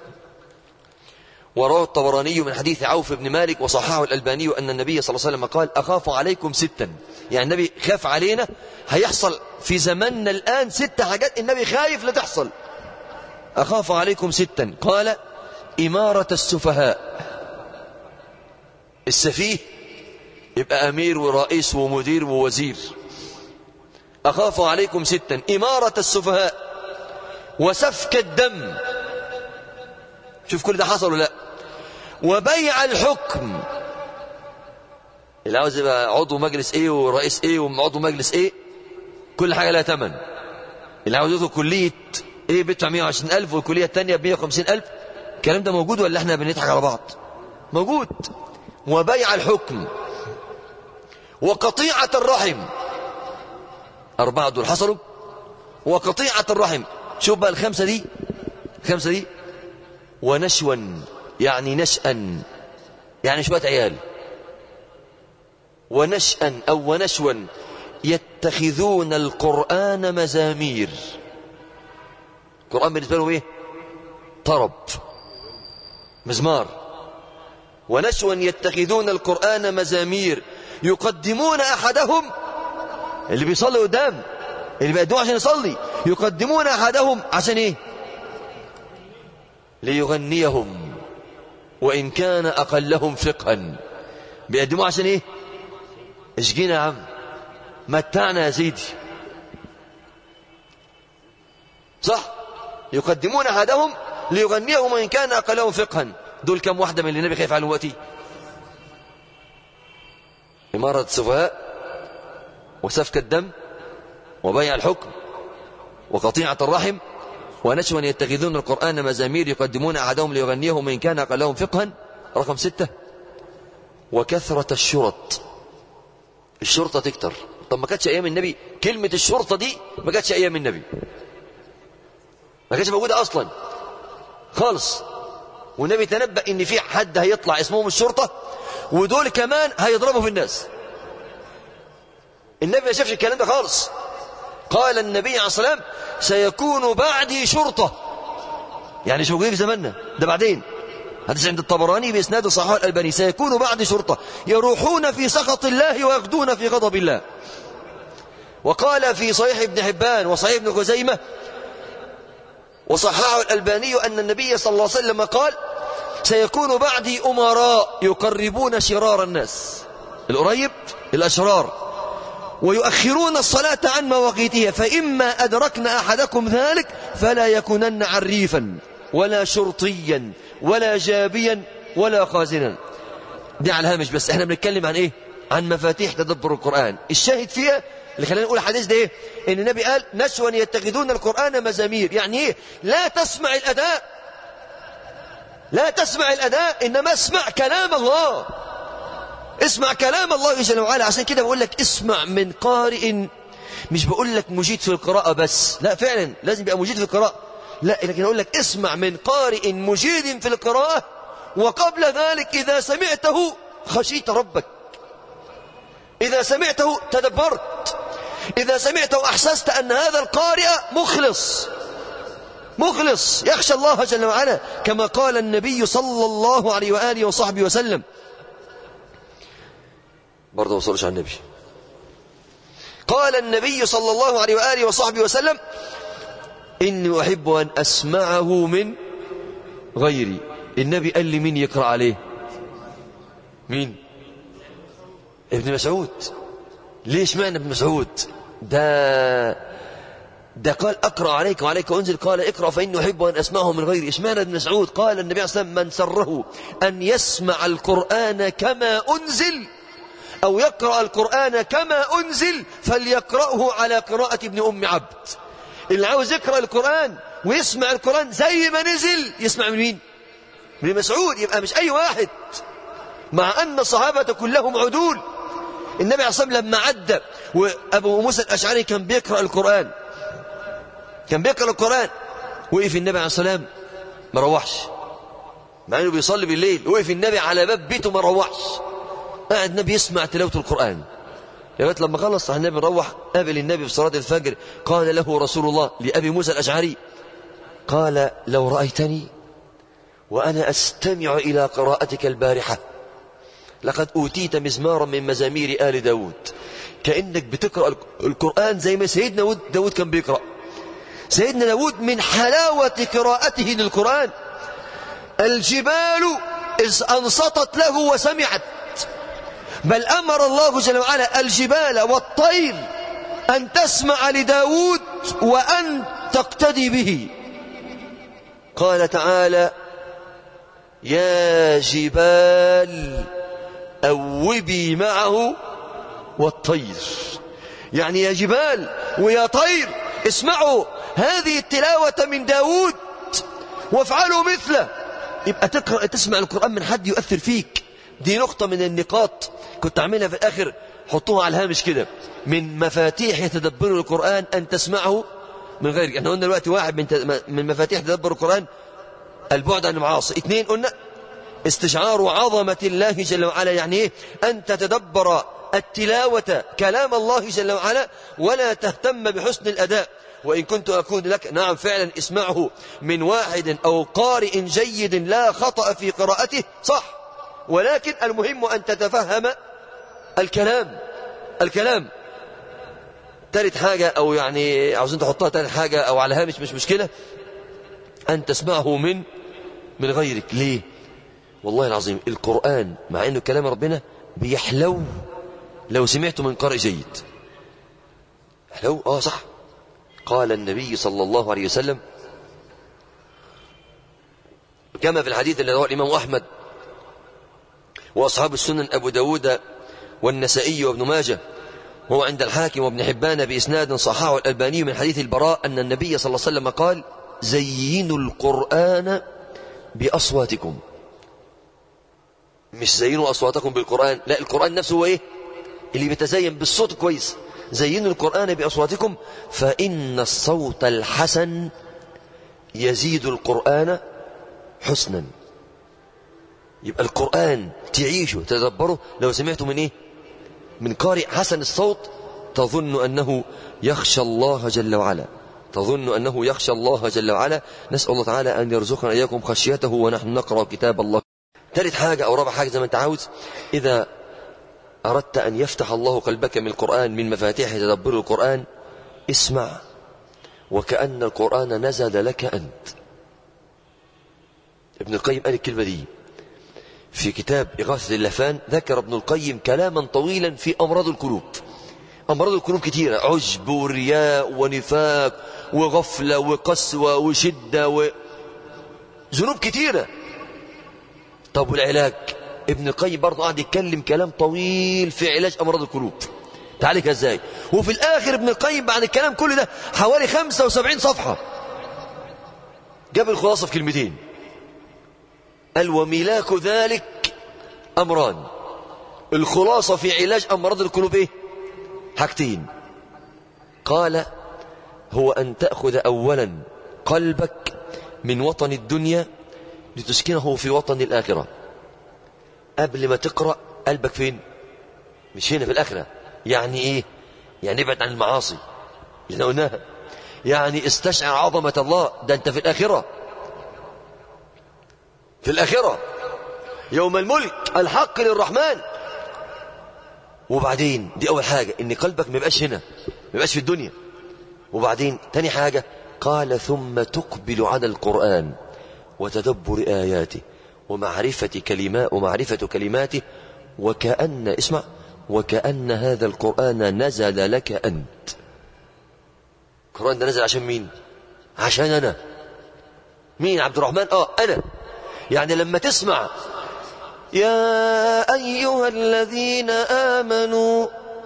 وروى الطبراني من حديث عوف بن مالك وصححه الألباني أن النبي صلى الله عليه وسلم قال أخاف عليكم ستا يعني النبي خاف علينا هيحصل في زماننا الآن ست حاجات النبي خايف لا تحصل أخاف عليكم ستا قال إمارة السفهاء السفيه يبقى أمير ورئيس ومدير ووزير أخاف عليكم ستا إمارة السفهاء وسفك الدم شوف كل ده حصل ولا لا وبيع الحكم اللي عاوز يبقى عضو مجلس ايه ورئيس ايه وعضو مجلس ايه كل حاجة لها ثمن اللي عاوز يدخل كلية ايه بيدفع 120 ألف والكلية الثانية ب 150 ألف الكلام ده موجود ولا احنا بنضحك على بعض موجود وبيع الحكم وقطيعة الرحم أربعة دول حصلوا وقطيعة الرحم شوف بقى الخمسة دي الخمسة دي ونشوا يعني نشأا يعني شوية عيال ونشأا أو ونشوا يتخذون القرآن مزامير القرآن بالنسبة لهم إيه طرب مزمار ونشوا يتخذون القرآن مزامير يقدمون أحدهم اللي بيصلي قدام اللي بيقدموه عشان يصلي يقدمون أحدهم عشان إيه ليغنيهم وإن كان أقلهم فقها بيقدموه عشان إيه اشجينا يا عم متعنا يا سيدي صح يقدمون أحدهم ليغنيهم وإن كان أقلهم فقها دول كم واحدة من اللي النبي خايف عليهم وقتي إمارة السفهاء وسفك الدم وبيع الحكم وقطيعة الرحم ونشوا يتخذون القرآن مزامير يقدمون أحدهم ليغنيهم إن كان أقلهم فقها رقم ستة وكثرة الشرط الشرطة تكتر طب ما كانتش أيام النبي كلمة الشرطة دي ما كانتش أيام النبي ما كانتش موجودة أصلا خالص والنبي تنبأ إن في حد هيطلع اسمهم الشرطة ودول كمان هيضربوا في الناس النبي ما شافش الكلام ده خالص قال النبي عليه الصلاة والسلام سيكون بعدي شرطة يعني مش موجودين في زماننا ده بعدين حديث عند الطبراني بإسناد صحيح الألباني سيكون بعد شرطة يروحون في سخط الله ويغدون في غضب الله وقال في صحيح ابن حبان وصحيح ابن خزيمة وصححه الألباني أن النبي صلى الله عليه وسلم قال سيكون بعدي أمراء يقربون شرار الناس القريب الأشرار ويؤخرون الصلاة عن مواقيتها فإما أدركنا أحدكم ذلك فلا يكونن عريفا ولا شرطيا ولا جابيا ولا خازنا دي على الهامش بس احنا بنتكلم عن ايه عن مفاتيح تدبر القرآن الشاهد فيها اللي خلينا نقول الحديث ده ايه ان النبي قال نشوا يتخذون القرآن مزامير يعني ايه لا تسمع الأداء لا تسمع الأداء إنما اسمع كلام الله اسمع كلام الله جل وعلا عشان كده بقول لك اسمع من قارئ مش بقول لك مجيد في القراءة بس لا فعلا لازم يبقى مجيد في القراءة لا لكن أقول لك اسمع من قارئ مجيد في القراءة وقبل ذلك إذا سمعته خشيت ربك إذا سمعته تدبرت إذا سمعته أحسست أن هذا القارئ مخلص مخلص يخشى الله جل وعلا كما قال النبي صلى الله عليه وآله وصحبه وسلم برضه وصلش على النبي قال النبي صلى الله عليه وآله وصحبه وسلم إني أحب أن أسمعه من غيري النبي قال لي مين يقرأ عليه مين ابن مسعود ليش معنى ابن مسعود ده ده قال أقرأ عليك وعليك أنزل قال اقرأ فإني أحب أن أسمعه من غيري إشمعنى ابن مسعود قال النبي عليه الصلاة والسلام من سره أن يسمع القرآن كما أنزل أو يقرأ القرآن كما أنزل فليقرأه على قراءة ابن أم عبد اللي عاوز يقرأ القرآن ويسمع القرآن زي ما نزل يسمع من مين من مسعود يبقى مش أي واحد مع أن الصحابة كلهم عدول النبي عليه الصلاة والسلام لما عدى وأبو موسى الأشعري كان بيقرأ القرآن كان بيقرأ القرآن وقف النبي عليه الصلاة والسلام ما روحش مع انه بيصلي بالليل وقف النبي على باب بيته ما روحش قاعد النبي يسمع تلاوة القرآن لغاية لما خلص النبي روح قابل النبي في صلاة الفجر قال له رسول الله لأبي موسى الأشعري قال لو رأيتني وأنا أستمع إلى قراءتك البارحة لقد أوتيت مزمارا من مزامير آل داود كأنك بتقرأ القرآن زي ما سيدنا داود كان بيقرأ سيدنا داود من حلاوة قراءته للقرآن الجبال إذ أنصتت له وسمعت بل أمر الله جل وعلا الجبال والطير أن تسمع لداود وأن تقتدي به قال تعالى يا جبال أوبي معه والطير يعني يا جبال ويا طير اسمعوا هذه التلاوة من داود وافعلوا مثله يبقى تقرأ تسمع القرآن من حد يؤثر فيك دي نقطة من النقاط كنت أعملها في الآخر حطوها على الهامش كده من مفاتيح يتدبر القرآن أن تسمعه من غيرك احنا قلنا دلوقتي واحد من من مفاتيح تدبر القرآن البعد عن المعاصي اثنين قلنا استشعار عظمة الله جل وعلا يعني ايه أن تتدبر التلاوة كلام الله جل وعلا ولا تهتم بحسن الأداء وإن كنت أكون لك نعم فعلا اسمعه من واحد أو قارئ جيد لا خطأ في قراءته صح ولكن المهم أن تتفهم الكلام الكلام تالت حاجة أو يعني عاوزين تحطها تالت حاجة أو على هامش مش مشكلة أن تسمعه من من غيرك ليه والله العظيم القرآن مع أنه كلام ربنا بيحلو لو سمعته من قارئ جيد حلو آه صح قال النبي صلى الله عليه وسلم كما في الحديث الذي رواه الإمام أحمد وأصحاب السنن أبو داود والنسائي وابن ماجه وهو عند الحاكم وابن حبان بإسناد صححه الألباني من حديث البراء أن النبي صلى الله عليه وسلم قال زينوا القرآن بأصواتكم مش زينوا أصواتكم بالقرآن لا القرآن نفسه هو إيه اللي بيتزين بالصوت كويس زينوا القرآن بأصواتكم فإن الصوت الحسن يزيد القرآن حسنا يبقى القرآن تعيشه تدبره لو سمعته من إيه من قارئ حسن الصوت تظن أنه يخشى الله جل وعلا تظن أنه يخشى الله جل وعلا نسأل الله تعالى أن يرزقنا إياكم خشيته ونحن نقرأ كتاب الله ثالث حاجة أو رابع حاجة زي ما أنت عاوز إذا أردت أن يفتح الله قلبك من القرآن من مفاتيح تدبر القرآن اسمع وكأن القرآن نزل لك أنت ابن القيم قال الكلمة دي في كتاب إغاثة اللفان ذكر ابن القيم كلاما طويلا في أمراض القلوب أمراض القلوب كثيرة عجب ورياء ونفاق وغفلة وقسوة وشدة و... ذنوب كثيرة طب والعلاج ابن القيم برضه قاعد يتكلم كلام طويل في علاج أمراض القلوب تعالج ازاي وفي الآخر ابن القيم بعد الكلام كل ده حوالي 75 صفحة جاب الخلاصة في كلمتين قال وملاك ذلك أمران الخلاصة في علاج أمراض القلوب إيه حاجتين قال هو أن تأخذ أولا قلبك من وطن الدنيا لتسكنه في وطن الآخرة قبل ما تقرأ قلبك فين مش هنا في الآخرة يعني إيه يعني ابعد عن المعاصي اللي قلناها يعني استشعر عظمة الله ده أنت في الآخرة في الآخرة يوم الملك الحق للرحمن وبعدين دي أول حاجة إن قلبك ما يبقاش هنا ما يبقاش في الدنيا وبعدين تاني حاجة قال ثم تقبل على القرآن وتدبر آياته ومعرفة كلمات ومعرفة كلماته وكأن اسمع وكأن هذا القرآن نزل لك أنت القرآن ده نزل عشان مين عشان أنا مين عبد الرحمن آه أنا يعني لما تسمع يا أيها الذين آمنوا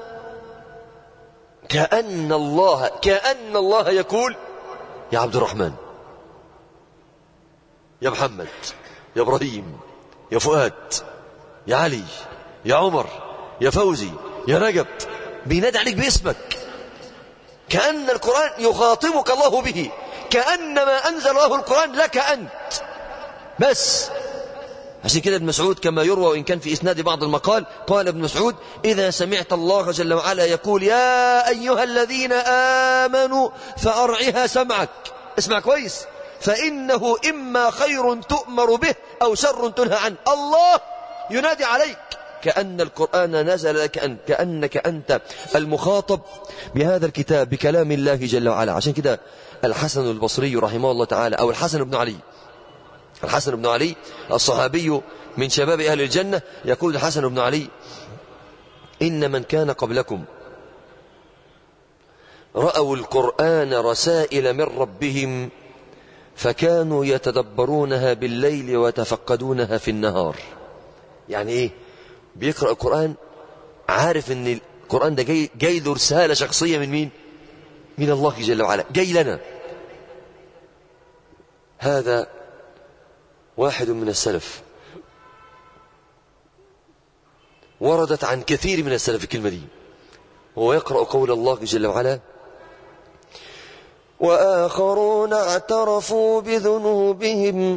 كأن الله كأن الله يقول يا عبد الرحمن يا محمد يا إبراهيم يا فؤاد يا علي يا عمر يا فوزي يا رجب بينادي عليك باسمك كأن القرآن يخاطبك الله به كأنما أنزل الله القرآن لك أنت بس عشان كده ابن مسعود كما يروى وإن كان في إسناد بعض المقال قال ابن مسعود إذا سمعت الله جل وعلا يقول يا أيها الذين آمنوا فأرعها سمعك اسمع كويس فإنه إما خير تؤمر به أو شر تنهى عنه الله ينادي عليك كأن القرآن نزل لك أنت كأنك أنت المخاطب بهذا الكتاب بكلام الله جل وعلا عشان كده الحسن البصري رحمه الله تعالى أو الحسن بن علي الحسن بن علي الصحابي من شباب أهل الجنة يقول الحسن بن علي إن من كان قبلكم رأوا القرآن رسائل من ربهم فكانوا يتدبرونها بالليل ويتفقدونها في النهار يعني ايه بيقرأ القرآن عارف ان القرآن ده جاي, جاي له رسالة شخصية من مين من الله جل وعلا جاي لنا هذا واحد من السلف وردت عن كثير من السلف الكلمة دي هو يقرأ قول الله جل وعلا وآخرون اعترفوا بذنوبهم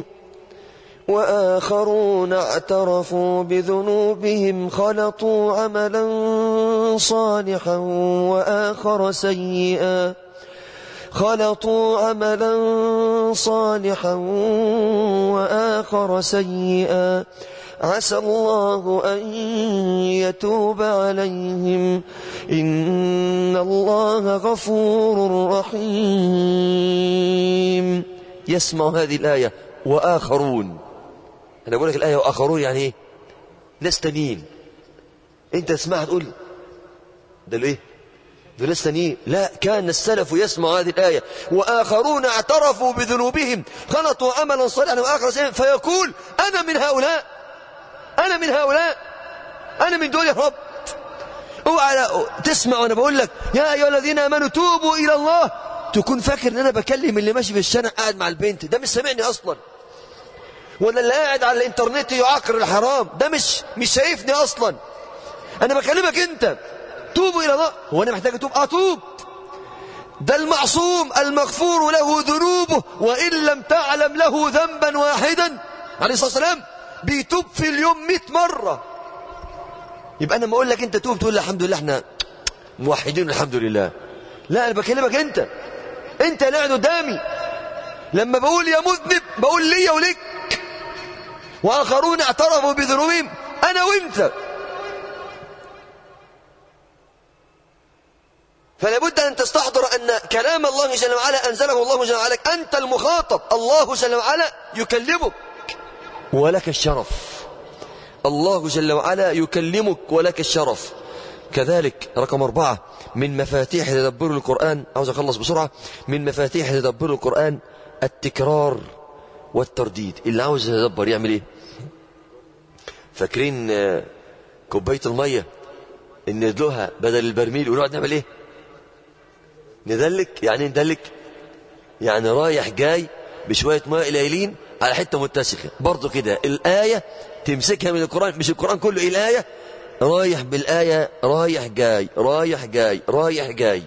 وآخرون اعترفوا بذنوبهم خلطوا عملا صالحا وآخر سيئا خلطوا عملا صالحا وآخر سيئا عسى الله أن يتوب عليهم إن الله غفور رحيم يسمع هذه الآية وآخرون أنا أقول لك الآية وآخرون يعني إيه ناس تانيين أنت تسمعها تقول ده إيه ده ناس تانيين لا كان السلف يسمع هذه الآية وآخرون اعترفوا بذنوبهم خلطوا عملا صالحا وآخر سيئا فيقول أنا من هؤلاء أنا من هؤلاء أنا من دول يا رب اوعى تسمع وانا بقول لك يا ايها الذين امنوا توبوا الى الله تكون فاكر ان انا بكلم اللي ماشي في الشارع قاعد مع البنت ده مش سامعني اصلا ولا اللي قاعد على الانترنت يعاقر الحرام ده مش مش شايفني اصلا انا بكلمك انت توبوا الى الله هو انا محتاج اتوب اتوب ده المعصوم المغفور له ذنوبه وان لم تعلم له ذنبا واحدا عليه الصلاه والسلام بيتوب في اليوم 100 مره يبقى انا ما اقول لك انت توب تقول الحمد لله احنا موحدين الحمد لله لا انا بكلمك انت انت اللي قاعد قدامي لما بقول يا مذنب بقول لي ولك واخرون اعترفوا بذنوبهم انا وانت فلا بد ان تستحضر ان كلام الله جل وعلا انزله الله جل وعلا انت المخاطب الله جل وعلا يكلمك ولك الشرف الله جل وعلا يكلمك ولك الشرف كذلك رقم أربعة من مفاتيح تدبر القرآن عاوز أخلص بسرعة من مفاتيح تدبر القرآن التكرار والترديد اللي عاوز يتدبر يعمل ايه فاكرين كوباية المية ان ندلوها بدل البرميل ونقعد نعمل ايه ندلك يعني ندلك يعني رايح جاي بشوية ماء قليلين على حتة متسخة برضو كده الآية تمسكها من القرآن مش القرآن كله الآية رايح بالآية رايح جاي رايح جاي رايح جاي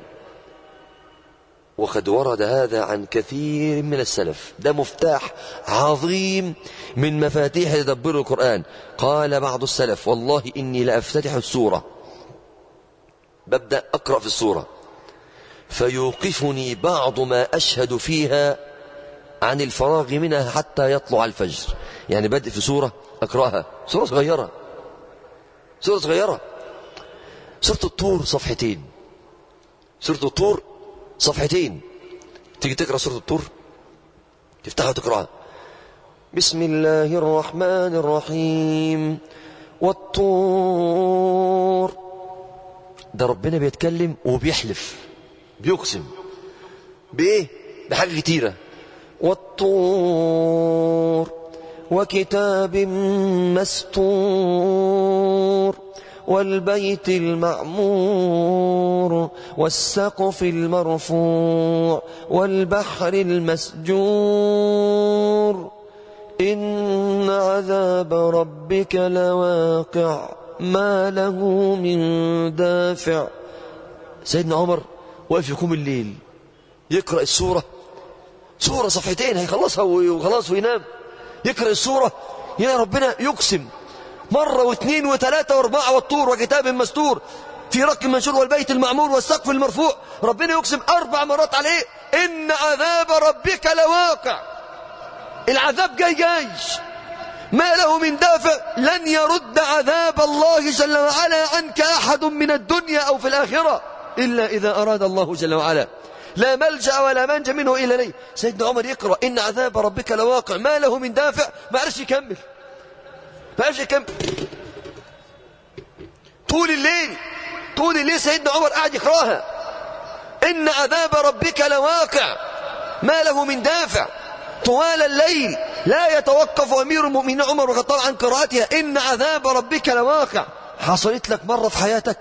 وقد ورد هذا عن كثير من السلف ده مفتاح عظيم من مفاتيح تدبر القرآن قال بعض السلف والله إني لأفتتح السورة ببدأ أقرأ في السورة فيوقفني بعض ما أشهد فيها عن الفراغ منها حتى يطلع الفجر يعني بدء في سورة أقرأها سورة صغيرة سورة صغيرة سورة الطور صفحتين سورة الطور صفحتين تيجي تقرأ سورة الطور تفتحها وتقرأها بسم الله الرحمن الرحيم والطور ده ربنا بيتكلم وبيحلف بيقسم بإيه بحاجة كتيرة والطور وكتاب مستور والبيت المعمور والسقف المرفوع والبحر المسجور إن عذاب ربك لواقع ما له من دافع سيدنا عمر واقف يقوم الليل يقرأ السورة سورة صفحتين هيخلصها وخلاص وينام يقرأ السورة يا ربنا يقسم مرة واثنين وثلاثة واربعة والطور وكتاب مستور في رق منشور والبيت المعمور والسقف المرفوع ربنا يقسم أربع مرات عليه إن عذاب ربك لواقع العذاب جاي جاي ما له من دافع لن يرد عذاب الله جل وعلا عنك أحد من الدنيا أو في الآخرة إلا إذا أراد الله جل وعلا لا ملجأ ولا منجا منه إلا ليه سيدنا عمر يقرأ إن عذاب ربك لواقع ما له من دافع ما عرفش يكمل ما عرفش يكمل طول الليل طول الليل سيدنا عمر قاعد يقراها إن عذاب ربك لواقع ما له من دافع طوال الليل لا يتوقف أمير المؤمنين عمر بن الخطاب عن قراءتها إن عذاب ربك لواقع حصلت لك مرة في حياتك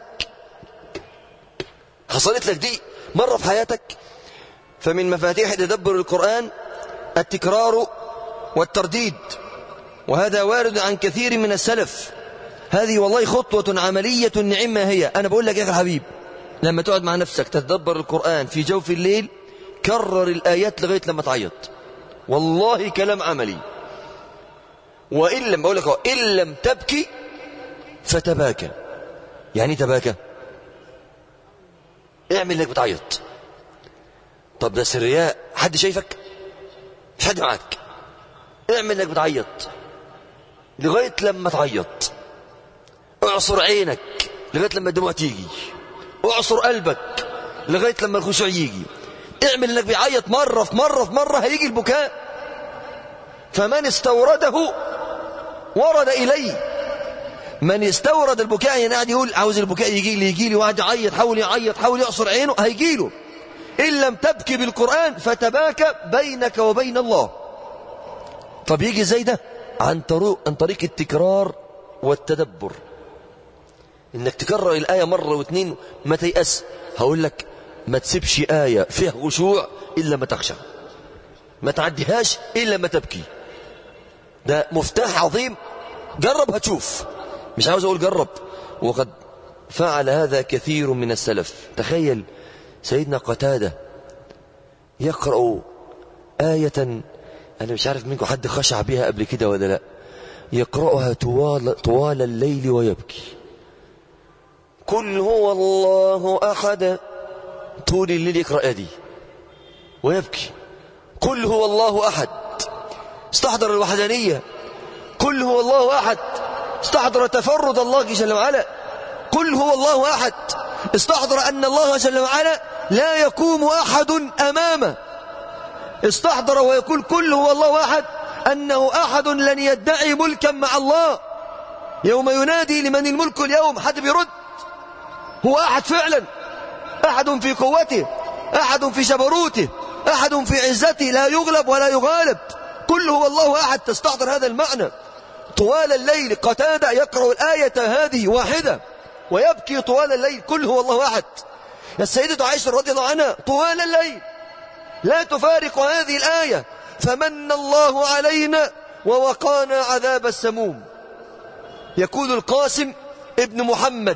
حصلت لك دي مرة في حياتك فمن مفاتيح تدبر القرآن التكرار والترديد وهذا وارد عن كثير من السلف هذه والله خطوة عملية نعمة هي أنا بقول لك يا أخي الحبيب لما تقعد مع نفسك تتدبر القرآن في جوف الليل كرر الآيات لغاية لما تعيط والله كلام عملي وإن لم بقول لك إن لم تبكي فتباكى يعني تباكى اعمل لك بتعيط طب ده سرياء حد شايفك مش حد معاك اعمل لك بتعيط لغاية لما تعيط اعصر عينك لغاية لما الدموع تيجي اعصر قلبك لغاية لما الخشوع يجي اعمل انك بيعيط مرة في مرة في مرة هيجي البكاء فمن استورده ورد إليه من استورد البكاء يعني قاعد يقول عاوز البكاء يجي لي يجي لي وقعد يعيط حاول يعيط حاول يعصر عينه هيجي له إن لم تبكي بالقرآن فتباكى بينك وبين الله طب يجي زي ده عن طريق, عن طريق التكرار والتدبر انك تكرر الآية مرة واثنين ما تيأس هقول لك ما تسيبش آية فيها خشوع إلا ما تخشع ما تعديهاش إلا ما تبكي ده مفتاح عظيم جرب هتشوف مش عاوز أقول جرب وقد فعل هذا كثير من السلف تخيل سيدنا قتادة يقرأ آية أنا مش عارف منكم حد خشع بها قبل كده ولا لا يقرأها طوال, طوال الليل ويبكي قل هو الله أحد طول الليل يقرأ دي ويبكي قل هو الله أحد استحضر الوحدانية قل هو الله أحد استحضر تفرد الله جل وعلا قل هو الله أحد استحضر أن الله جل وعلا لا يقوم أحد أمامه استحضر ويقول كل هو الله أحد أنه أحد لن يدعي ملكا مع الله يوم ينادي لمن الملك اليوم حد بيرد هو أحد فعلا أحد في قوته أحد في جبروته أحد في عزته لا يغلب ولا يغالب كل هو الله أحد تستحضر هذا المعنى طوال الليل قتادة يقرأ الآية هذه واحدة ويبكي طوال الليل كل هو الله أحد السيدة عائشة رضي الله عنها طوال الليل لا تفارق هذه الآية فمن الله علينا ووقانا عذاب السموم يقول القاسم ابن محمد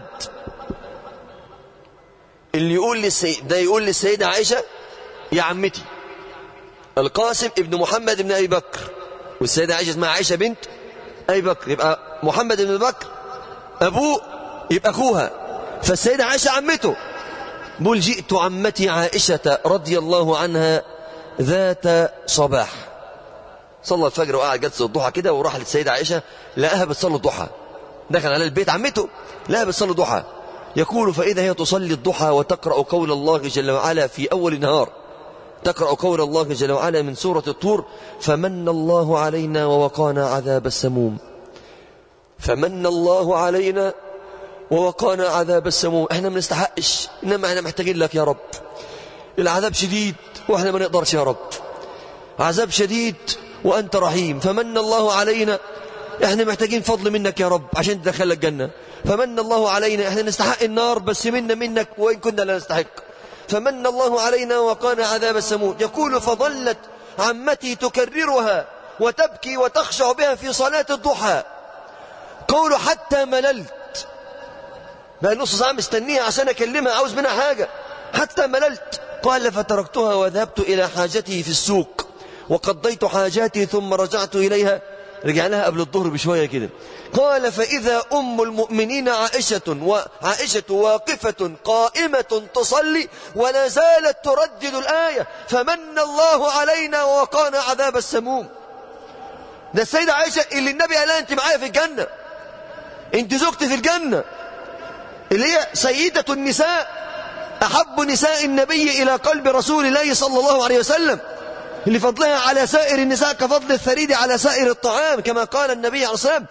اللي يقول للسيد ده يقول للسيدة عائشة يا عمتي القاسم ابن محمد بن أبي بكر والسيدة عائشة اسمها عائشة بنت أبي بكر يبقى محمد بن بكر أبوه يبقى أخوها فالسيدة عائشة عمته بقول جئت عمتي عائشة رضي الله عنها ذات صباح صلى الفجر وقعد جلسة الضحى كده وراح للسيدة عائشة لقاها بتصلي الضحى دخل على البيت عمته لقاها بتصلي الضحى يقول فإذا هي تصلي الضحى وتقرأ قول الله جل وعلا في أول النهار تقرأ قول الله جل وعلا من سورة الطور فمن الله علينا ووقانا عذاب السموم فمن الله علينا ووقانا عذاب السموم احنا ما نستحقش انما احنا محتاجين لك يا رب العذاب شديد واحنا ما نقدرش يا رب عذاب شديد وانت رحيم فمن الله علينا احنا محتاجين فضل منك يا رب عشان تدخل الجنة فمن الله علينا احنا نستحق النار بس منا منك وإن كنا لا نستحق فمن الله علينا وقانا عذاب السموم يقول فظلت عمتي تكررها وتبكي وتخشع بها في صلاة الضحى قول حتى مللت بقى نص ساعة مستنيها عشان أكلمها عاوز منها حاجة حتى مللت قال فتركتها وذهبت إلى حاجتي في السوق وقضيت حاجاتي ثم رجعت إليها رجع لها قبل الظهر بشوية كده قال فإذا أم المؤمنين عائشة وعائشة واقفة قائمة تصلي ولا زالت تردد الآية فمن الله علينا ووقانا عذاب السموم ده السيدة عائشة اللي النبي قال أنت معايا في الجنة أنت زوجتي في الجنة اللي هي سيدة النساء أحب نساء النبي إلى قلب رسول الله صلى الله عليه وسلم لفضلها على سائر النساء كفضل الثريد على سائر الطعام كما قال النبي عليه الصلاة والسلام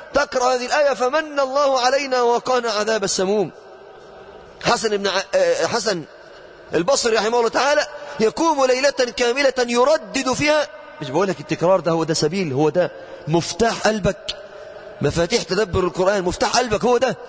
تقرأ هذه الآية فمن الله علينا وقانا عذاب السموم حسن بن ع... آه، حسن البصري رحمه الله تعالى يقوم ليلة كاملة يردد فيها مش بقول لك التكرار ده هو ده سبيل هو ده مفتاح قلبك مفاتيح تدبر القرآن مفتاح قلبك هو ده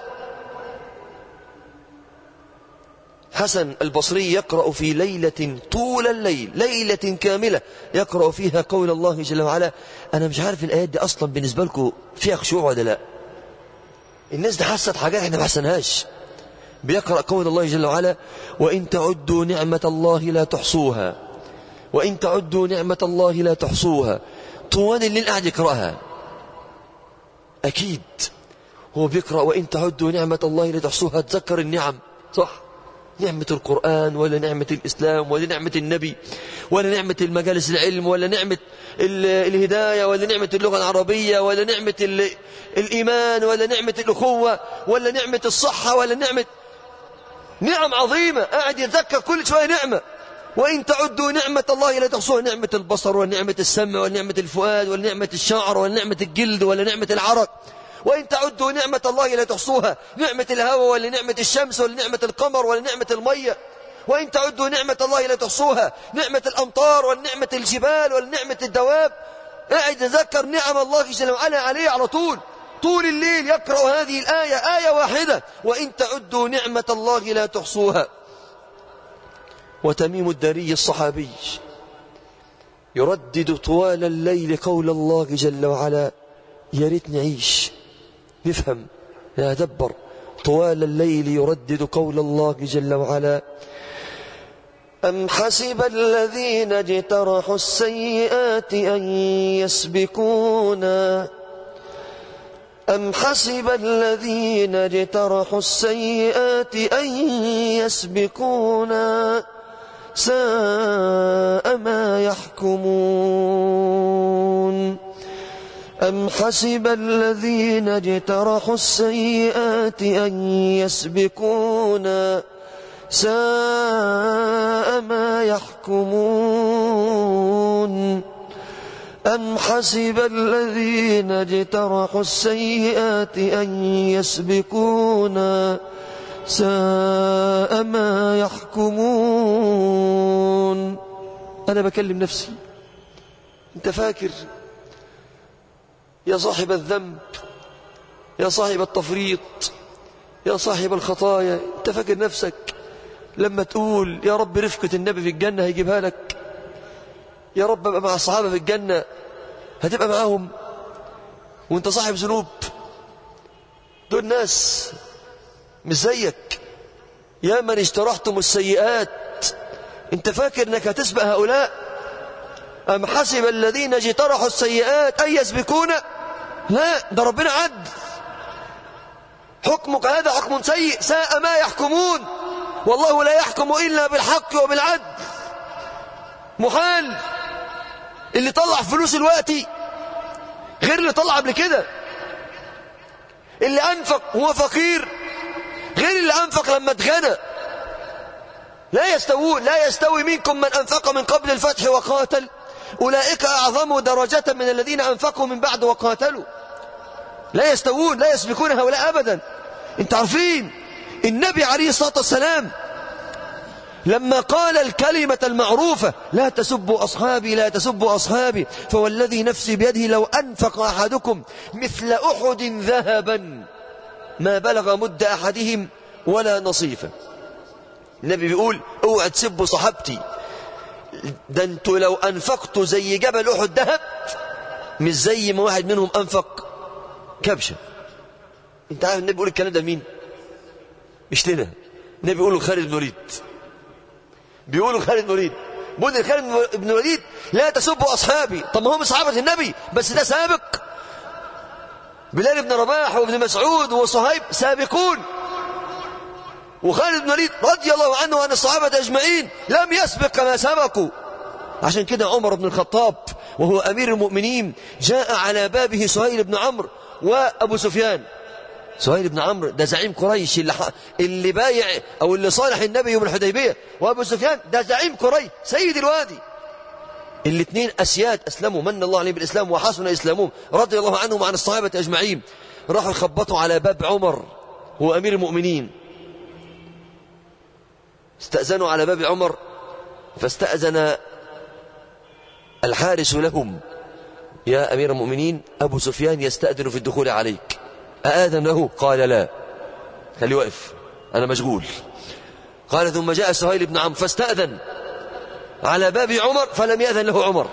حسن البصري يقرأ في ليلة طول الليل ليلة كاملة يقرأ فيها قول الله جل وعلا أنا مش عارف الآيات دي أصلا بالنسبة لكم فيها خشوع ولا لا الناس دي حست حاجات احنا ما حسنهاش بيقرأ قول الله جل وعلا وإن تعدوا نعمة الله لا تحصوها وإن تعدوا نعمة الله لا تحصوها طوال الليل قاعد يقرأها أكيد هو بيقرأ وإن تعدوا نعمة الله لا تحصوها تذكر النعم صح نعمة القرآن ولا نعمة الإسلام ولا نعمة النبي ولا نعمة المجالس العلم ولا نعمة الهداية ولا نعمة اللغة العربية ولا نعمة الإيمان ولا نعمة الأخوة ولا نعمة الصحة ولا نعمة نعم عظيمة قاعد يتذكر كل شوية نعمة وإن تعدوا نعمة الله لا تحصوها نعمة البصر ونعمة السمع ونعمة الفؤاد ونعمة الشعر ونعمة الجلد ولا نعمة العرق وإن تعدوا نعمة الله لا تحصوها نعمة الهواء ولا نعمة الشمس ولا نعمة القمر ولا نعمة المية وإن تعدوا نعمة الله لا تحصوها نعمة الأمطار ولا نعمة الجبال ولا نعمة الدواب قاعد يتذكر نعم الله جل وعلا عليه على طول طول الليل يقرأ هذه الآية آية واحدة وإن تعدوا نعمة الله لا تحصوها وتميم الداري الصحابي يردد طوال الليل قول الله جل وعلا يا ريت نعيش نفهم يتدبر طوال الليل يردد قول الله جل وعلا أم حسب الذين اجترحوا السيئات أن يسبقونا أم حسب الذين اجترحوا السيئات أن يسبقونا ساء ما يحكمون أم حسب الذين اجترحوا السيئات أن يسبقونا ساء ما يحكمون أم حسب الذين اجترحوا السيئات أن يسبقونا ساء ما يحكمون أنا بكلم نفسي أنت فاكر يا صاحب الذنب يا صاحب التفريط يا صاحب الخطايا أنت فاكر نفسك لما تقول يا رب رفقة النبي في الجنة هيجيبها لك يا رب ابقى مع الصحابة في الجنة هتبقى معاهم وانت صاحب ذنوب دول ناس مش زيك يا من اجترحتم السيئات انت فاكر انك هتسبق هؤلاء ام حسب الذين اجترحوا السيئات ان يسبقون لا ده ربنا عد حكمك هذا حكم سيء ساء ما يحكمون والله لا يحكم الا بالحق وبالعدل محال اللي طلع فلوس الوقتي غير اللي طلع قبل كده اللي انفق وهو فقير غير اللي أنفق لما اتغنى لا يستوون لا يستوي منكم من أنفق من قبل الفتح وقاتل أولئك أعظم درجة من الذين أنفقوا من بعد وقاتلوا لا يستوون لا يسبقون هؤلاء أبدا انت عارفين النبي عليه الصلاة والسلام لما قال الكلمة المعروفة لا تسبوا أصحابي لا تسبوا أصحابي فوالذي نفسي بيده لو أنفق أحدكم مثل أحد ذهبا ما بلغ مد أحدهم ولا نصيفه النبي بيقول اوعى تسبوا صحابتي ده انتوا لو أنفقتوا زي جبل أحد ذهب مش زي ما واحد منهم أنفق كبشة انت عارف النبي بيقول الكلام ده مين مش لنا النبي بيقول خالد بن وليد بيقولوا خالد بن وليد بيقول خالد بن وليد لا تسبوا أصحابي طب ما هم صحابة النبي بس ده سابق بلال بن رباح وابن مسعود وصهيب سابقون وخالد بن الوليد رضي الله عنه وعن الصحابة أجمعين لم يسبق كما سبقوا عشان كده عمر بن الخطاب وهو أمير المؤمنين جاء على بابه سهيل بن عمرو وأبو سفيان سهيل بن عمرو ده زعيم قريش اللي, اللي بايع أو اللي صالح النبي يوم الحديبية وأبو سفيان ده زعيم قريش سيد الوادي الاثنين أسياد أسلموا من الله عليهم بالإسلام وحسن إسلامهم رضي الله عنهم وعن الصحابة أجمعين راحوا يخبطوا على باب عمر هو أمير المؤمنين استأذنوا على باب عمر فاستأذن الحارس لهم يا أمير المؤمنين أبو سفيان يستأذن في الدخول عليك أآذن له قال لا خلي واقف أنا مشغول قال ثم جاء سهيل بن عمرو فاستأذن على باب عمر فلم يأذن له عمر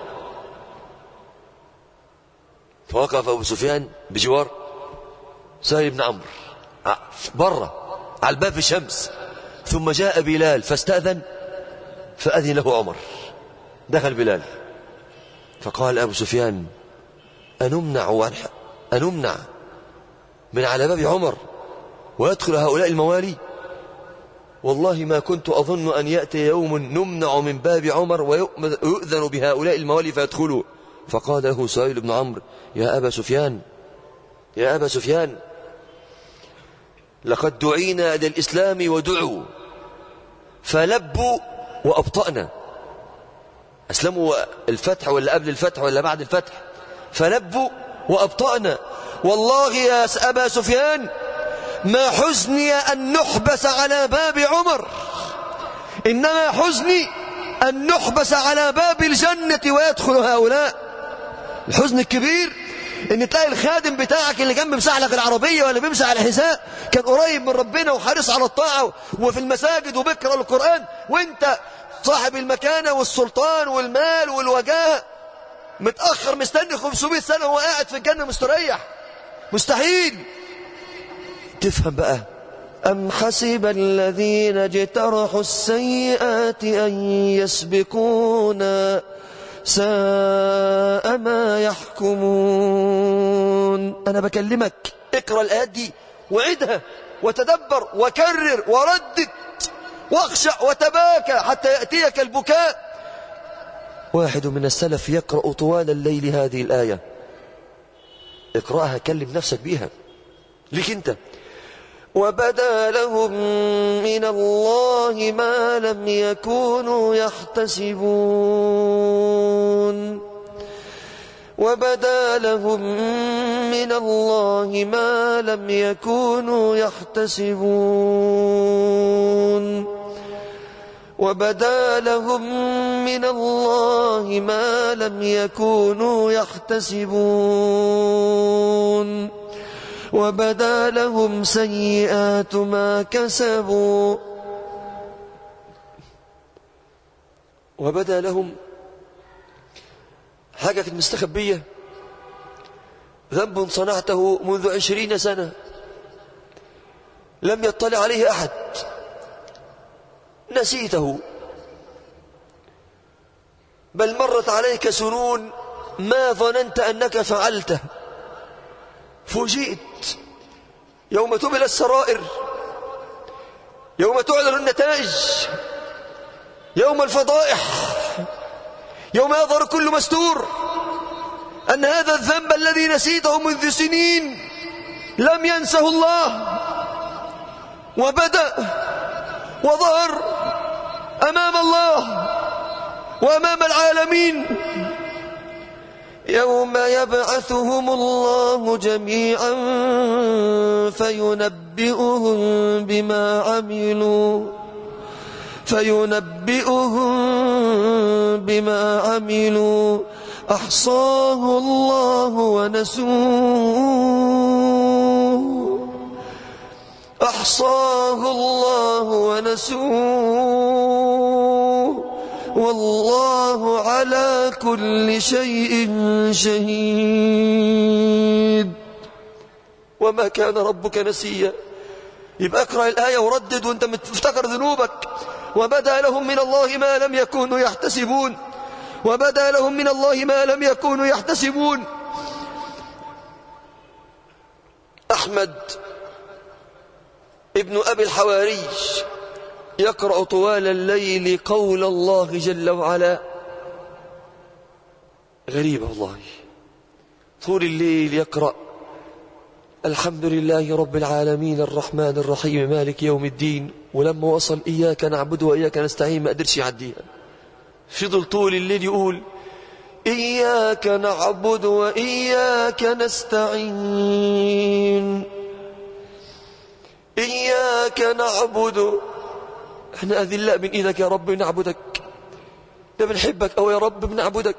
فوقف أبو سفيان بجوار سهيل بن عمرو برا على الباب في الشمس ثم جاء بلال فاستأذن فأذن له عمر دخل بلال فقال أبو سفيان أنمنع أنمنع من على باب عمر ويدخل هؤلاء الموالي والله ما كنت أظن أن يأتي يوم نمنع من باب عمر ويؤذن بهؤلاء الموالي فيدخلوا فقال له سائل بن عمرو يا أبا سفيان يا أبا سفيان لقد دعينا إلى الإسلام ودعوا فلبوا وأبطأنا أسلموا الفتح ولا قبل الفتح ولا بعد الفتح فلبوا وأبطأنا والله يا أبا سفيان ما حزني أن نحبس على باب عمر إنما حزني أن نحبس على باب الجنة ويدخل هؤلاء الحزن الكبير ان تلاقي الخادم بتاعك اللي كان بيمسح لك العربيه ولا بيمسح على الحذاء كان قريب من ربنا وحريص على الطاعه وفي المساجد وبيقرا القران وانت صاحب المكانه والسلطان والمال والوجاهه متاخر مستني 500 سنه وهو قاعد في الجنه مستريح مستحيل تفهم بقى أم حسب الذين اجترحوا السيئات أن يسبقونا ساء ما يحكمون أنا بكلمك اقرأ الآيات دي وعدها وتدبر وكرر وردد واخشع وتباكى حتى يأتيك البكاء واحد من السلف يقرأ طوال الليل هذه الآية اقرأها كلم نفسك بيها ليك انت وبدا لهم من الله ما لم يكونوا يحتسبون وبدا لهم من الله ما لم يكونوا يحتسبون وبدا لهم من الله ما لم يكونوا يحتسبون وبدا لهم سيئات ما كسبوا وبدا لهم حاجة كانت مستخبية ذنب صنعته منذ عشرين سنة لم يطلع عليه أحد نسيته بل مرت عليك سنون ما ظننت أنك فعلته فوجئت يوم تبل السرائر يوم تعلن النتائج يوم الفضائح يوم يظهر كل مستور أن هذا الذنب الذي نسيته منذ سنين لم ينسه الله وبدأ وظهر أمام الله وأمام العالمين يوم يبعثهم الله جميعا فينبئهم بما عملوا فينبئهم بما عملوا أحصاه الله ونسوه أحصاه الله ونسوه والله على كل شيء شهيد وما كان ربك نسيا يبقى اقرأ الآية وردد وانت مفتكر ذنوبك وبدا لهم من الله ما لم يكونوا يحتسبون وبدا لهم من الله ما لم يكونوا يحتسبون أحمد ابن أبي الحواري يقرأ طوال الليل قول الله جل وعلا غريبة والله طول الليل يقرأ الحمد لله رب العالمين الرحمن الرحيم مالك يوم الدين ولما وصل إياك نعبد وإياك نستعين ما قدرش يعديها فضل طول الليل يقول إياك نعبد وإياك نستعين إياك نعبد احنا أذلاء من إيدك يا رب نعبدك يا بنحبك أو يا رب بنعبدك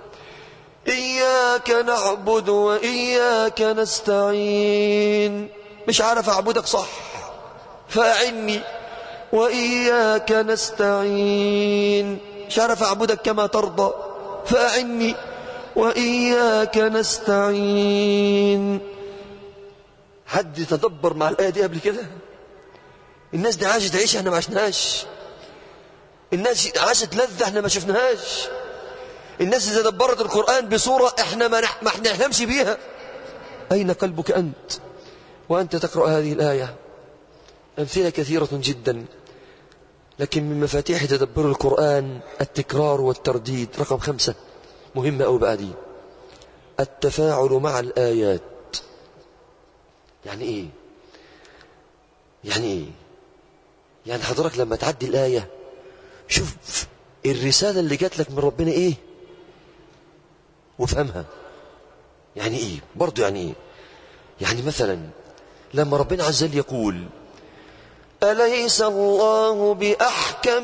إياك نعبد وإياك نستعين مش عارف أعبدك صح فأعني وإياك نستعين مش عارف أعبدك كما ترضى فأعني وإياك نستعين حد يتدبر مع الآية دي قبل كده الناس دي عاشت عيش احنا ما عشناهاش الناس عاشت لذة احنا ما شفناهاش الناس إذا دبرت القرآن بصورة احنا ما نح- ما نحلمش بيها أين قلبك أنت وأنت تقرأ هذه الآية أمثلة كثيرة جدا لكن من مفاتيح تدبر القرآن التكرار والترديد رقم خمسة مهمة أو بقى دي التفاعل مع الآيات يعني إيه يعني إيه يعني حضرتك لما تعدي الآية شوف الرسالة اللي جات لك من ربنا إيه وافهمها يعني إيه برضو يعني إيه يعني مثلا لما ربنا عز وجل يقول أليس الله بأحكم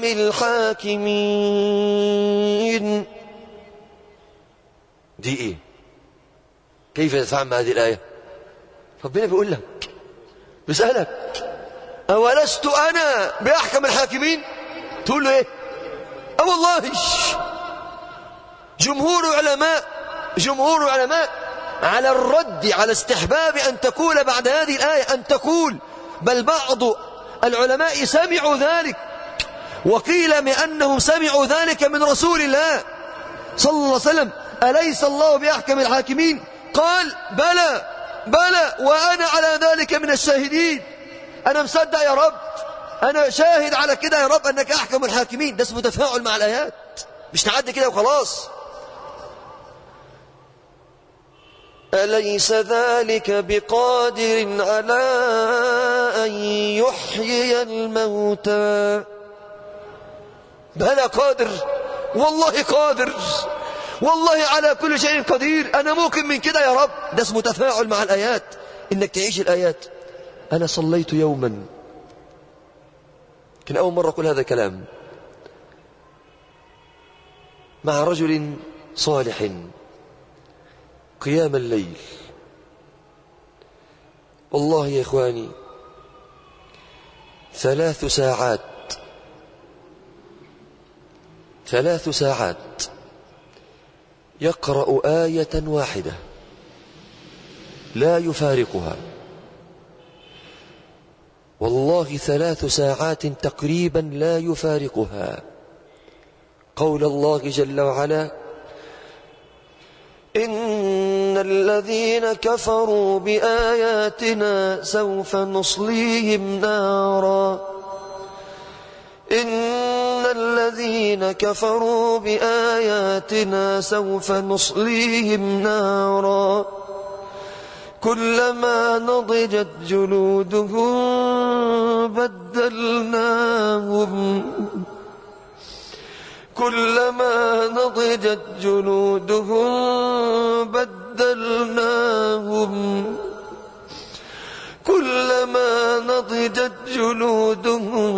الحاكمين دي إيه كيف تفهم هذه الآية ربنا بيقول لك بيسألك أولست أنا بأحكم الحاكمين تقول له إيه أه والله جمهور علماء جمهور علماء على الرد على استحباب أن تقول بعد هذه الآية أن تقول بل بعض العلماء سمعوا ذلك وقيل بأنهم سمعوا ذلك من رسول الله صلى الله عليه وسلم أليس الله بأحكم الحاكمين قال بلى بلى وأنا على ذلك من الشاهدين أنا مصدق يا رب أنا شاهد على كده يا رب أنك أحكم الحاكمين ده اسمه تفاعل مع الآيات مش تعدي كده وخلاص أليس ذلك بقادر على أن يحيي الموتى بلى قادر والله قادر والله على كل شيء قدير أنا ممكن من كده يا رب ده اسمه تفاعل مع الآيات إنك تعيش الآيات أنا صليت يوما كان أول مرة أقول هذا الكلام مع رجل صالح قيام الليل والله يا إخواني ثلاث ساعات ثلاث ساعات يقرأ آية واحدة لا يفارقها والله ثلاث ساعات تقريبا لا يفارقها قول الله جل وعلا إن الذين كفروا بآياتنا سوف نصليهم نارا إن الذين كفروا بآياتنا سوف نصليهم نارا كلما نضجت جلودهم بدلناهم كلما نضجت جلودهم بدلناهم كلما نضجت جلودهم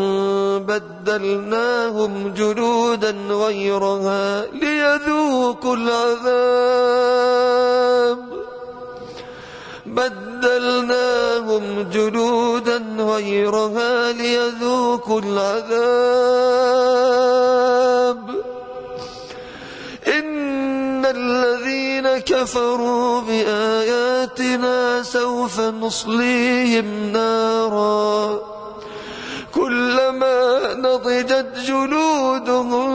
بدلناهم جلودا غيرها ليذوقوا العذاب بدلناهم جلودا غيرها ليذوقوا العذاب إن الذين كفروا بآياتنا سوف نصليهم نارا كلما نضجت جلودهم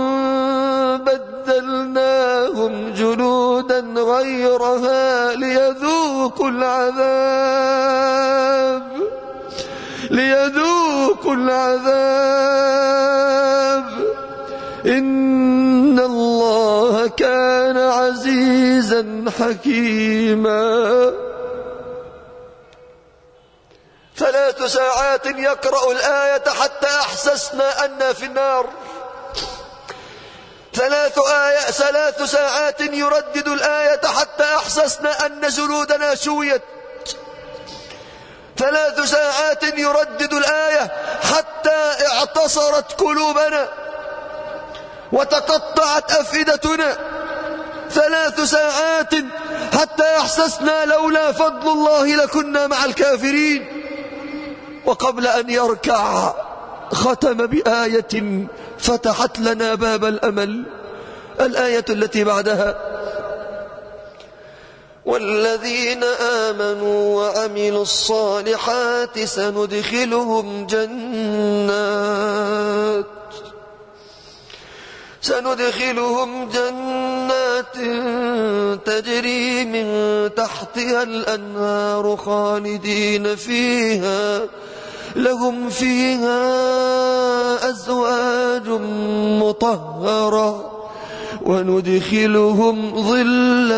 بدلناهم جلودا غيرها ليذوقوا العذاب ليذوقوا العذاب إن الله كان عزيزا حكيما ثلاث ساعات يقرأ الآية حتى أحسسنا أن في النار ثلاث آية ثلاث ساعات يردد الآية حتى أحسسنا أن جلودنا شويت ثلاث ساعات يردد الآية حتى اعتصرت قلوبنا وتقطعت أفئدتنا ثلاث ساعات حتى أحسسنا لولا فضل الله لكنا مع الكافرين وقبل أن يركع ختم بآية فتحت لنا باب الأمل الآية التي بعدها والذين آمنوا وعملوا الصالحات سندخلهم جنات سندخلهم جنات تجري من تحتها الأنهار خالدين فيها لهم فيها أزواج مطهرة وندخلهم ظلا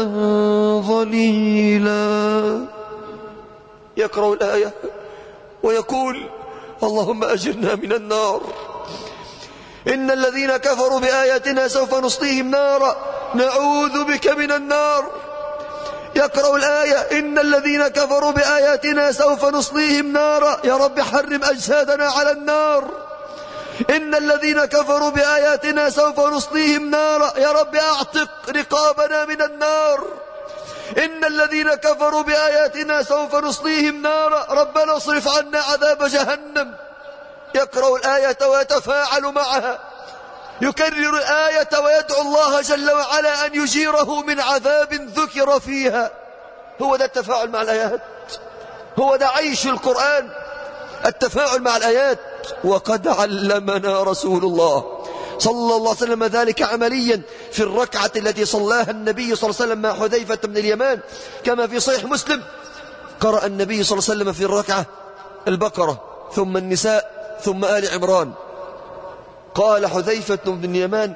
ظليلا يقرأ الآية ويقول اللهم أجرنا من النار إن الذين كفروا بآياتنا سوف نصليهم نارا نعوذ بك من النار يقرأ الآية إن الذين كفروا بآياتنا سوف نصليهم نارا يا رب حرم أجسادنا على النار إن الذين كفروا بآياتنا سوف نصليهم نارا يا رب أعتق رقابنا من النار إن الذين كفروا بآياتنا سوف نصليهم نارا ربنا اصرف عنا عذاب جهنم يقرأ الآية ويتفاعل معها يكرر الآية ويدعو الله جل وعلا أن يجيره من عذاب ذكر فيها هو ده التفاعل مع الآيات هو ده عيش القرآن التفاعل مع الآيات وقد علمنا رسول الله صلى الله عليه وسلم ذلك عمليا في الركعة التي صلاها النبي صلى الله عليه وسلم مع حذيفة بن اليمان كما في صحيح مسلم قرأ النبي صلى الله عليه وسلم في الركعة البقرة ثم النساء ثم آل عمران قال حذيفة بن اليمان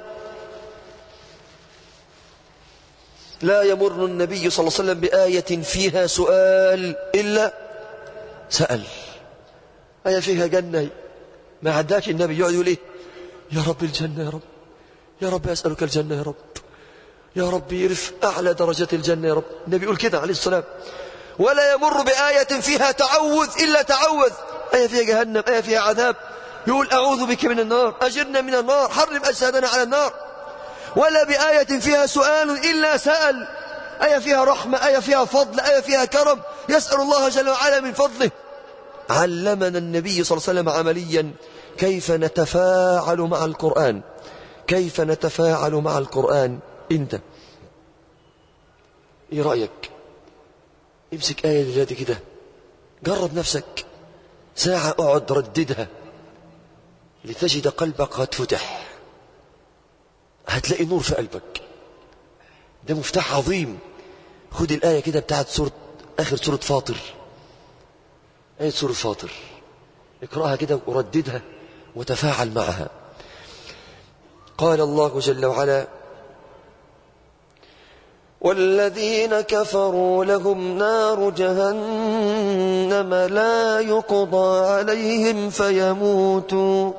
لا يمر النبي صلى الله عليه وسلم بآية فيها سؤال إلا سأل آية فيها جنة ما عداش النبي يقعد يقول إيه يا رب الجنة يا رب يا رب أسألك الجنة يا رب يا رب يرف أعلى درجات الجنة يا رب النبي يقول كده عليه السلام ولا يمر بآية فيها تعوذ إلا تعوذ آية فيها جهنم آية فيها عذاب يقول أعوذ بك من النار أجرنا من النار حرم أجسادنا على النار ولا بآية فيها سؤال إلا سأل آية فيها رحمة آية فيها فضل آية فيها كرم يسأل الله جل وعلا من فضله علمنا النبي صلى الله عليه وسلم عمليا كيف نتفاعل مع القرآن كيف نتفاعل مع القرآن انت ايه رأيك امسك آية دلوقتي كده جرب نفسك ساعة اقعد رددها لتجد قلبك قد فتح هتلاقي نور في قلبك ده مفتاح عظيم خد الآية كده بتاعت سورة آخر سورة فاطر آية سورة فاطر اقرأها كده ورددها وتفاعل معها قال الله جل وعلا والذين كفروا لهم نار جهنم لا يقضى عليهم فيموتوا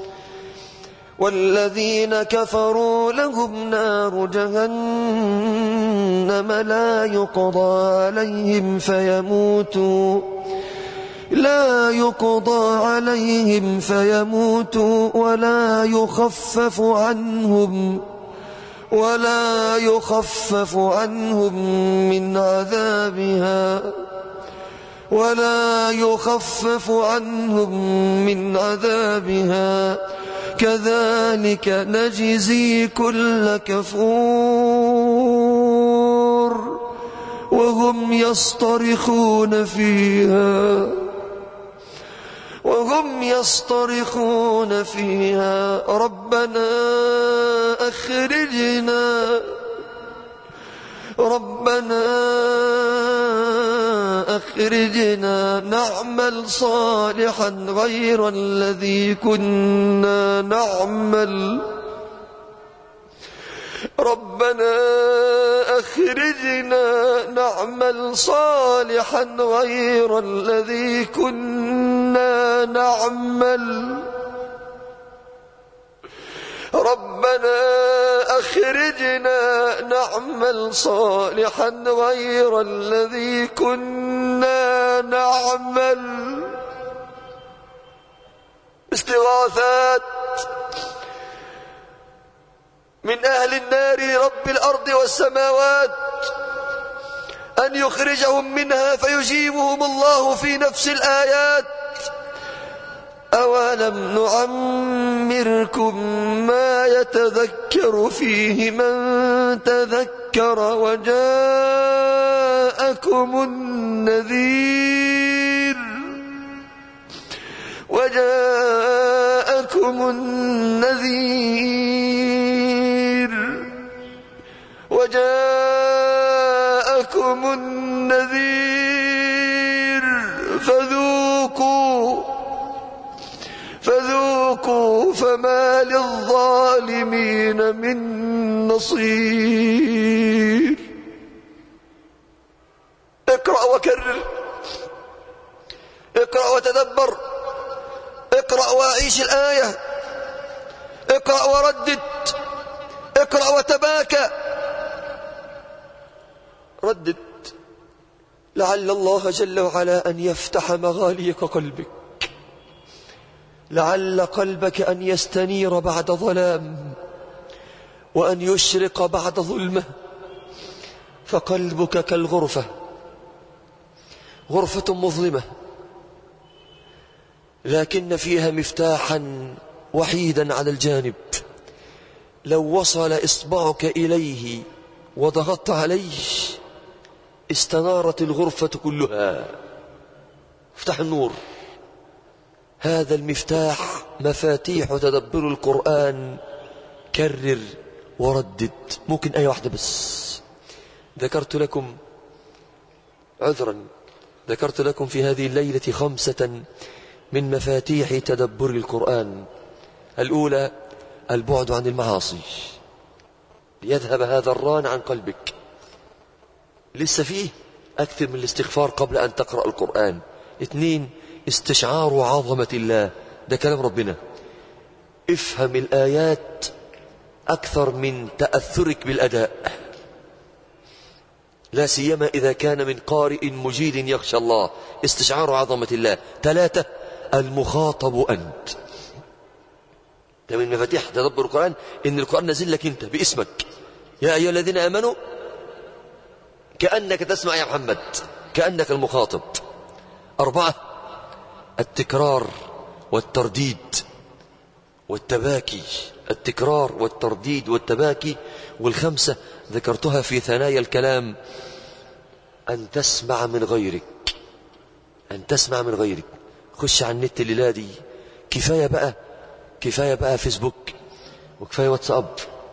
والذين كفروا لهم نار جهنم لا يقضى عليهم فيموتوا لا يقضى عليهم فيموتوا ولا يخفف عنهم ولا يخفف عنهم من عذابها ولا يخفف عنهم من عذابها كذلك نجزي كل كفور وهم يصطرخون فيها وهم يصطرخون فيها ربنا أخرجنا ربنا أخرجنا نعمل صالحا غير الذي كنا نعمل ربنا أخرجنا نعمل صالحا غير الذي كنا نعمل ربنا أخرجنا نعمل صالحا غير الذي كنا نعمل استغاثات من أهل النار رب الأرض والسماوات أن يخرجهم منها فيجيبهم الله في نفس الآيات أولم نعمركم ما يتذكر فيه من تذكر وجاءكم النذير وجاءكم النذير وجاءكم النذير فذوقوا فذوقوا فما للظالمين من نصير اقرأ وكرر اقرأ وتدبر اقرأ وأعيش الآية اقرأ وردد اقرأ وتباكى ردد لعل الله جل وعلا أن يفتح مغاليق قلبك لعل قلبك أن يستنير بعد ظلام وأن يشرق بعد ظلمة فقلبك كالغرفة غرفة مظلمة لكن فيها مفتاحا وحيدا على الجانب لو وصل إصبعك إليه وضغطت عليه استنارت الغرفة كلها افتح النور هذا المفتاح مفاتيح تدبر القرآن كرر وردد ممكن آية واحدة بس ذكرت لكم عذرا ذكرت لكم في هذه الليلة خمسة من مفاتيح تدبر القرآن الأولى البعد عن المعاصي ليذهب هذا الران عن قلبك لسه فيه أكثر من الاستغفار قبل أن تقرأ القرآن اثنين استشعار عظمة الله ده كلام ربنا افهم الآيات أكثر من تأثرك بالأداء لا سيما إذا كان من قارئ مجيد يخشى الله استشعار عظمة الله ثلاثة المخاطب أنت ده من مفاتيح تدبر القرآن إن القرآن نزل لك أنت باسمك يا أيها الذين آمنوا كأنك تسمع يا محمد كأنك المخاطب أربعة التكرار والترديد والتباكي التكرار والترديد والتباكي والخمسة ذكرتها في ثنايا الكلام أن تسمع من غيرك أن تسمع من غيرك خش على النت الليلة دي كفاية بقى كفاية بقى فيسبوك وكفاية واتساب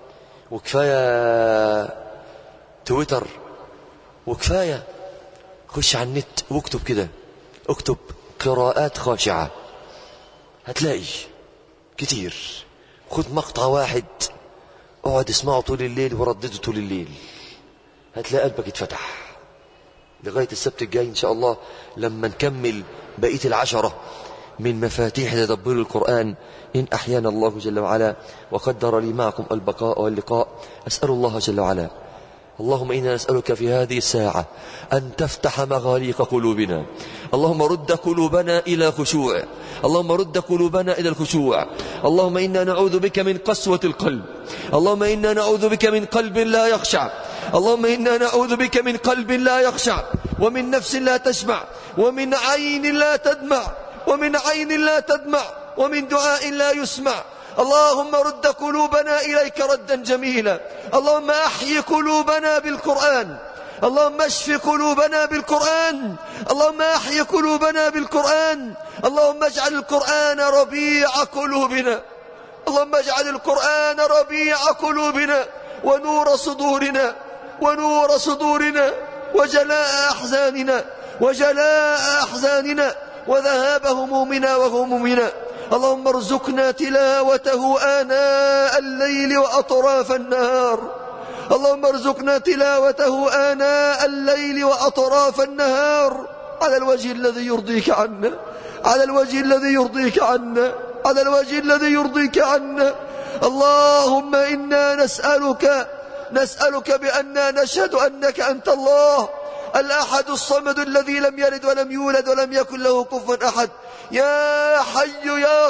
وكفاية تويتر وكفاية خش على النت واكتب كده اكتب قراءات خاشعة هتلاقي كتير خد مقطع واحد اقعد اسمعه طول الليل وردده طول الليل هتلاقي قلبك اتفتح لغاية السبت الجاي إن شاء الله لما نكمل بقية العشرة من مفاتيح تدبر القرآن إن أحيانا الله جل وعلا وقدر لي معكم البقاء واللقاء أسأل الله جل وعلا اللهم إنا نسألك في هذه الساعة أن تفتح مغاليق قلوبنا اللهم رد قلوبنا إلى خشوع اللهم رد قلوبنا إلى الخشوع اللهم إنا نعوذ بك من قسوة القلب اللهم إنا نعوذ بك من قلب لا يخشع اللهم إنا نعوذ بك من قلب لا يخشع ومن نفس لا تشبع ومن عين لا تدمع ومن عين لا تدمع ومن دعاء لا يسمع اللهم رد قلوبنا إليك ردا جميلا اللهم أحيي قلوبنا بالقرآن اللهم اشف قلوبنا بالقرآن اللهم أحيي قلوبنا بالقرآن اللهم اجعل القرآن ربيع قلوبنا اللهم اجعل القرآن ربيع قلوبنا ونور صدورنا ونور صدورنا وجلاء أحزاننا وجلاء أحزاننا وذهاب همومنا وغمومنا اللهم ارزقنا تلاوته آناء الليل وأطراف النهار اللهم ارزقنا تلاوته آناء الليل وأطراف النهار على الوجه الذي يرضيك عنا على الوجه الذي يرضيك عنا على الوجه الذي يرضيك عنا اللهم إنا نسألك نسألك بأننا نشهد أنك أنت الله الأحد الصمد الذي لم يلد ولم يولد ولم يكن له كفوا أحد يا حي يا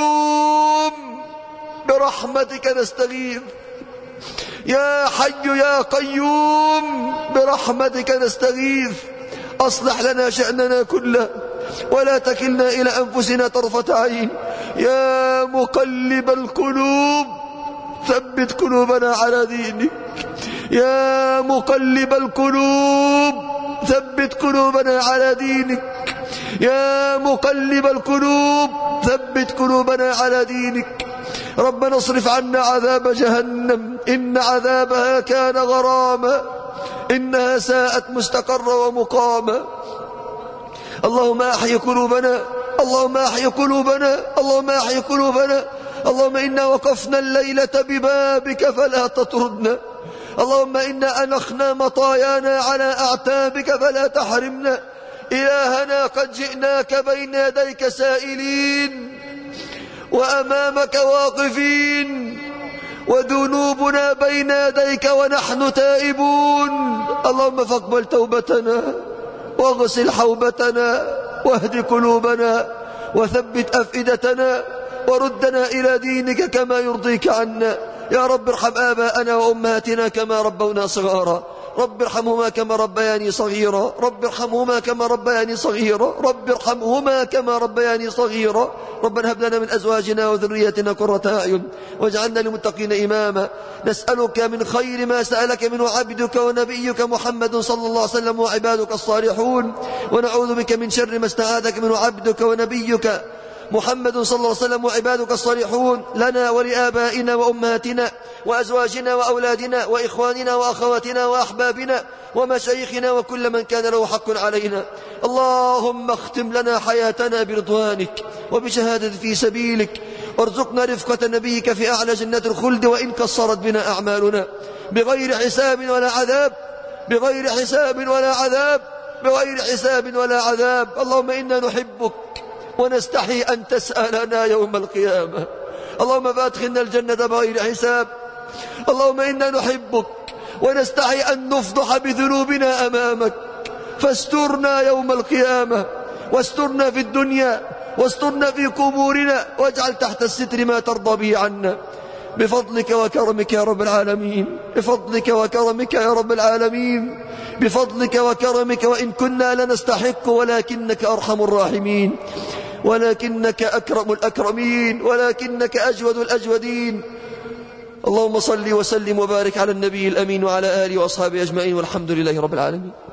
قيوم برحمتك نستغيث يا حي يا قيوم برحمتك نستغيث أصلح لنا شأننا كله ولا تكلنا إلى أنفسنا طرفة عين يا مقلب القلوب ثبت قلوبنا على دينك يا مقلب القلوب ثبت قلوبنا على دينك يا مقلب القلوب ثبت قلوبنا على دينك ربنا اصرف عنا عذاب جهنم إن عذابها كان غراما إنها ساءت مستقرا ومقاما اللهم أحي قلوبنا اللهم أحي قلوبنا اللهم أحي قلوبنا اللهم إنا وقفنا الليلة ببابك فلا تطردنا اللهم إنا أنخنا مطايانا على أعتابك فلا تحرمنا إلهنا قد جئناك بين يديك سائلين وأمامك واقفين وذنوبنا بين يديك ونحن تائبون اللهم فاقبل توبتنا واغسل حوبتنا واهد قلوبنا وثبت أفئدتنا وردنا إلى دينك كما يرضيك عنا يا رب ارحم آباءنا وأمهاتنا كما ربونا صغارا رب ارحمهما كما ربياني صغيرا رب ارحمهما كما ربياني صغيرا رب ارحمهما كما ربياني صغيرا ربنا هب لنا من أزواجنا وذريتنا قرة أعين واجعلنا للمتقين إماما نسألك من خير ما سألك منه عبدك ونبيك محمد صلى الله عليه وسلم وعبادك الصالحون ونعوذ بك من شر ما استعاذك منه عبدك ونبيك محمد صلى الله عليه وسلم وعبادك الصالحون لنا ولآبائنا وأمهاتنا وأزواجنا وأولادنا وإخواننا وأخواتنا وأحبابنا ومشايخنا وكل من كان له حق علينا اللهم اختم لنا حياتنا برضوانك وبشهادة في سبيلك وارزقنا رفقة نبيك في أعلى جنة الخلد وإن كسرت بنا أعمالنا بغير حساب ولا عذاب بغير حساب ولا عذاب بغير حساب ولا عذاب اللهم إنا نحبك ونستحي أن تسألنا يوم القيامة اللهم فادخلنا الجنة بغير حساب اللهم إنا نحبك ونستحي أن نفضح بذنوبنا أمامك فاسترنا يوم القيامة واسترنا في الدنيا واسترنا في قبورنا واجعل تحت الستر ما ترضى به عنا بفضلك وكرمك يا رب العالمين بفضلك وكرمك يا رب العالمين بفضلك وكرمك وإن كنا لنستحق ولكنك أرحم الراحمين ولكنك أكرم الأكرمين ولكنك أجود الأجودين اللهم صل وسلم وبارك على النبي الأمين وعلى آله وأصحابه أجمعين والحمد لله رب العالمين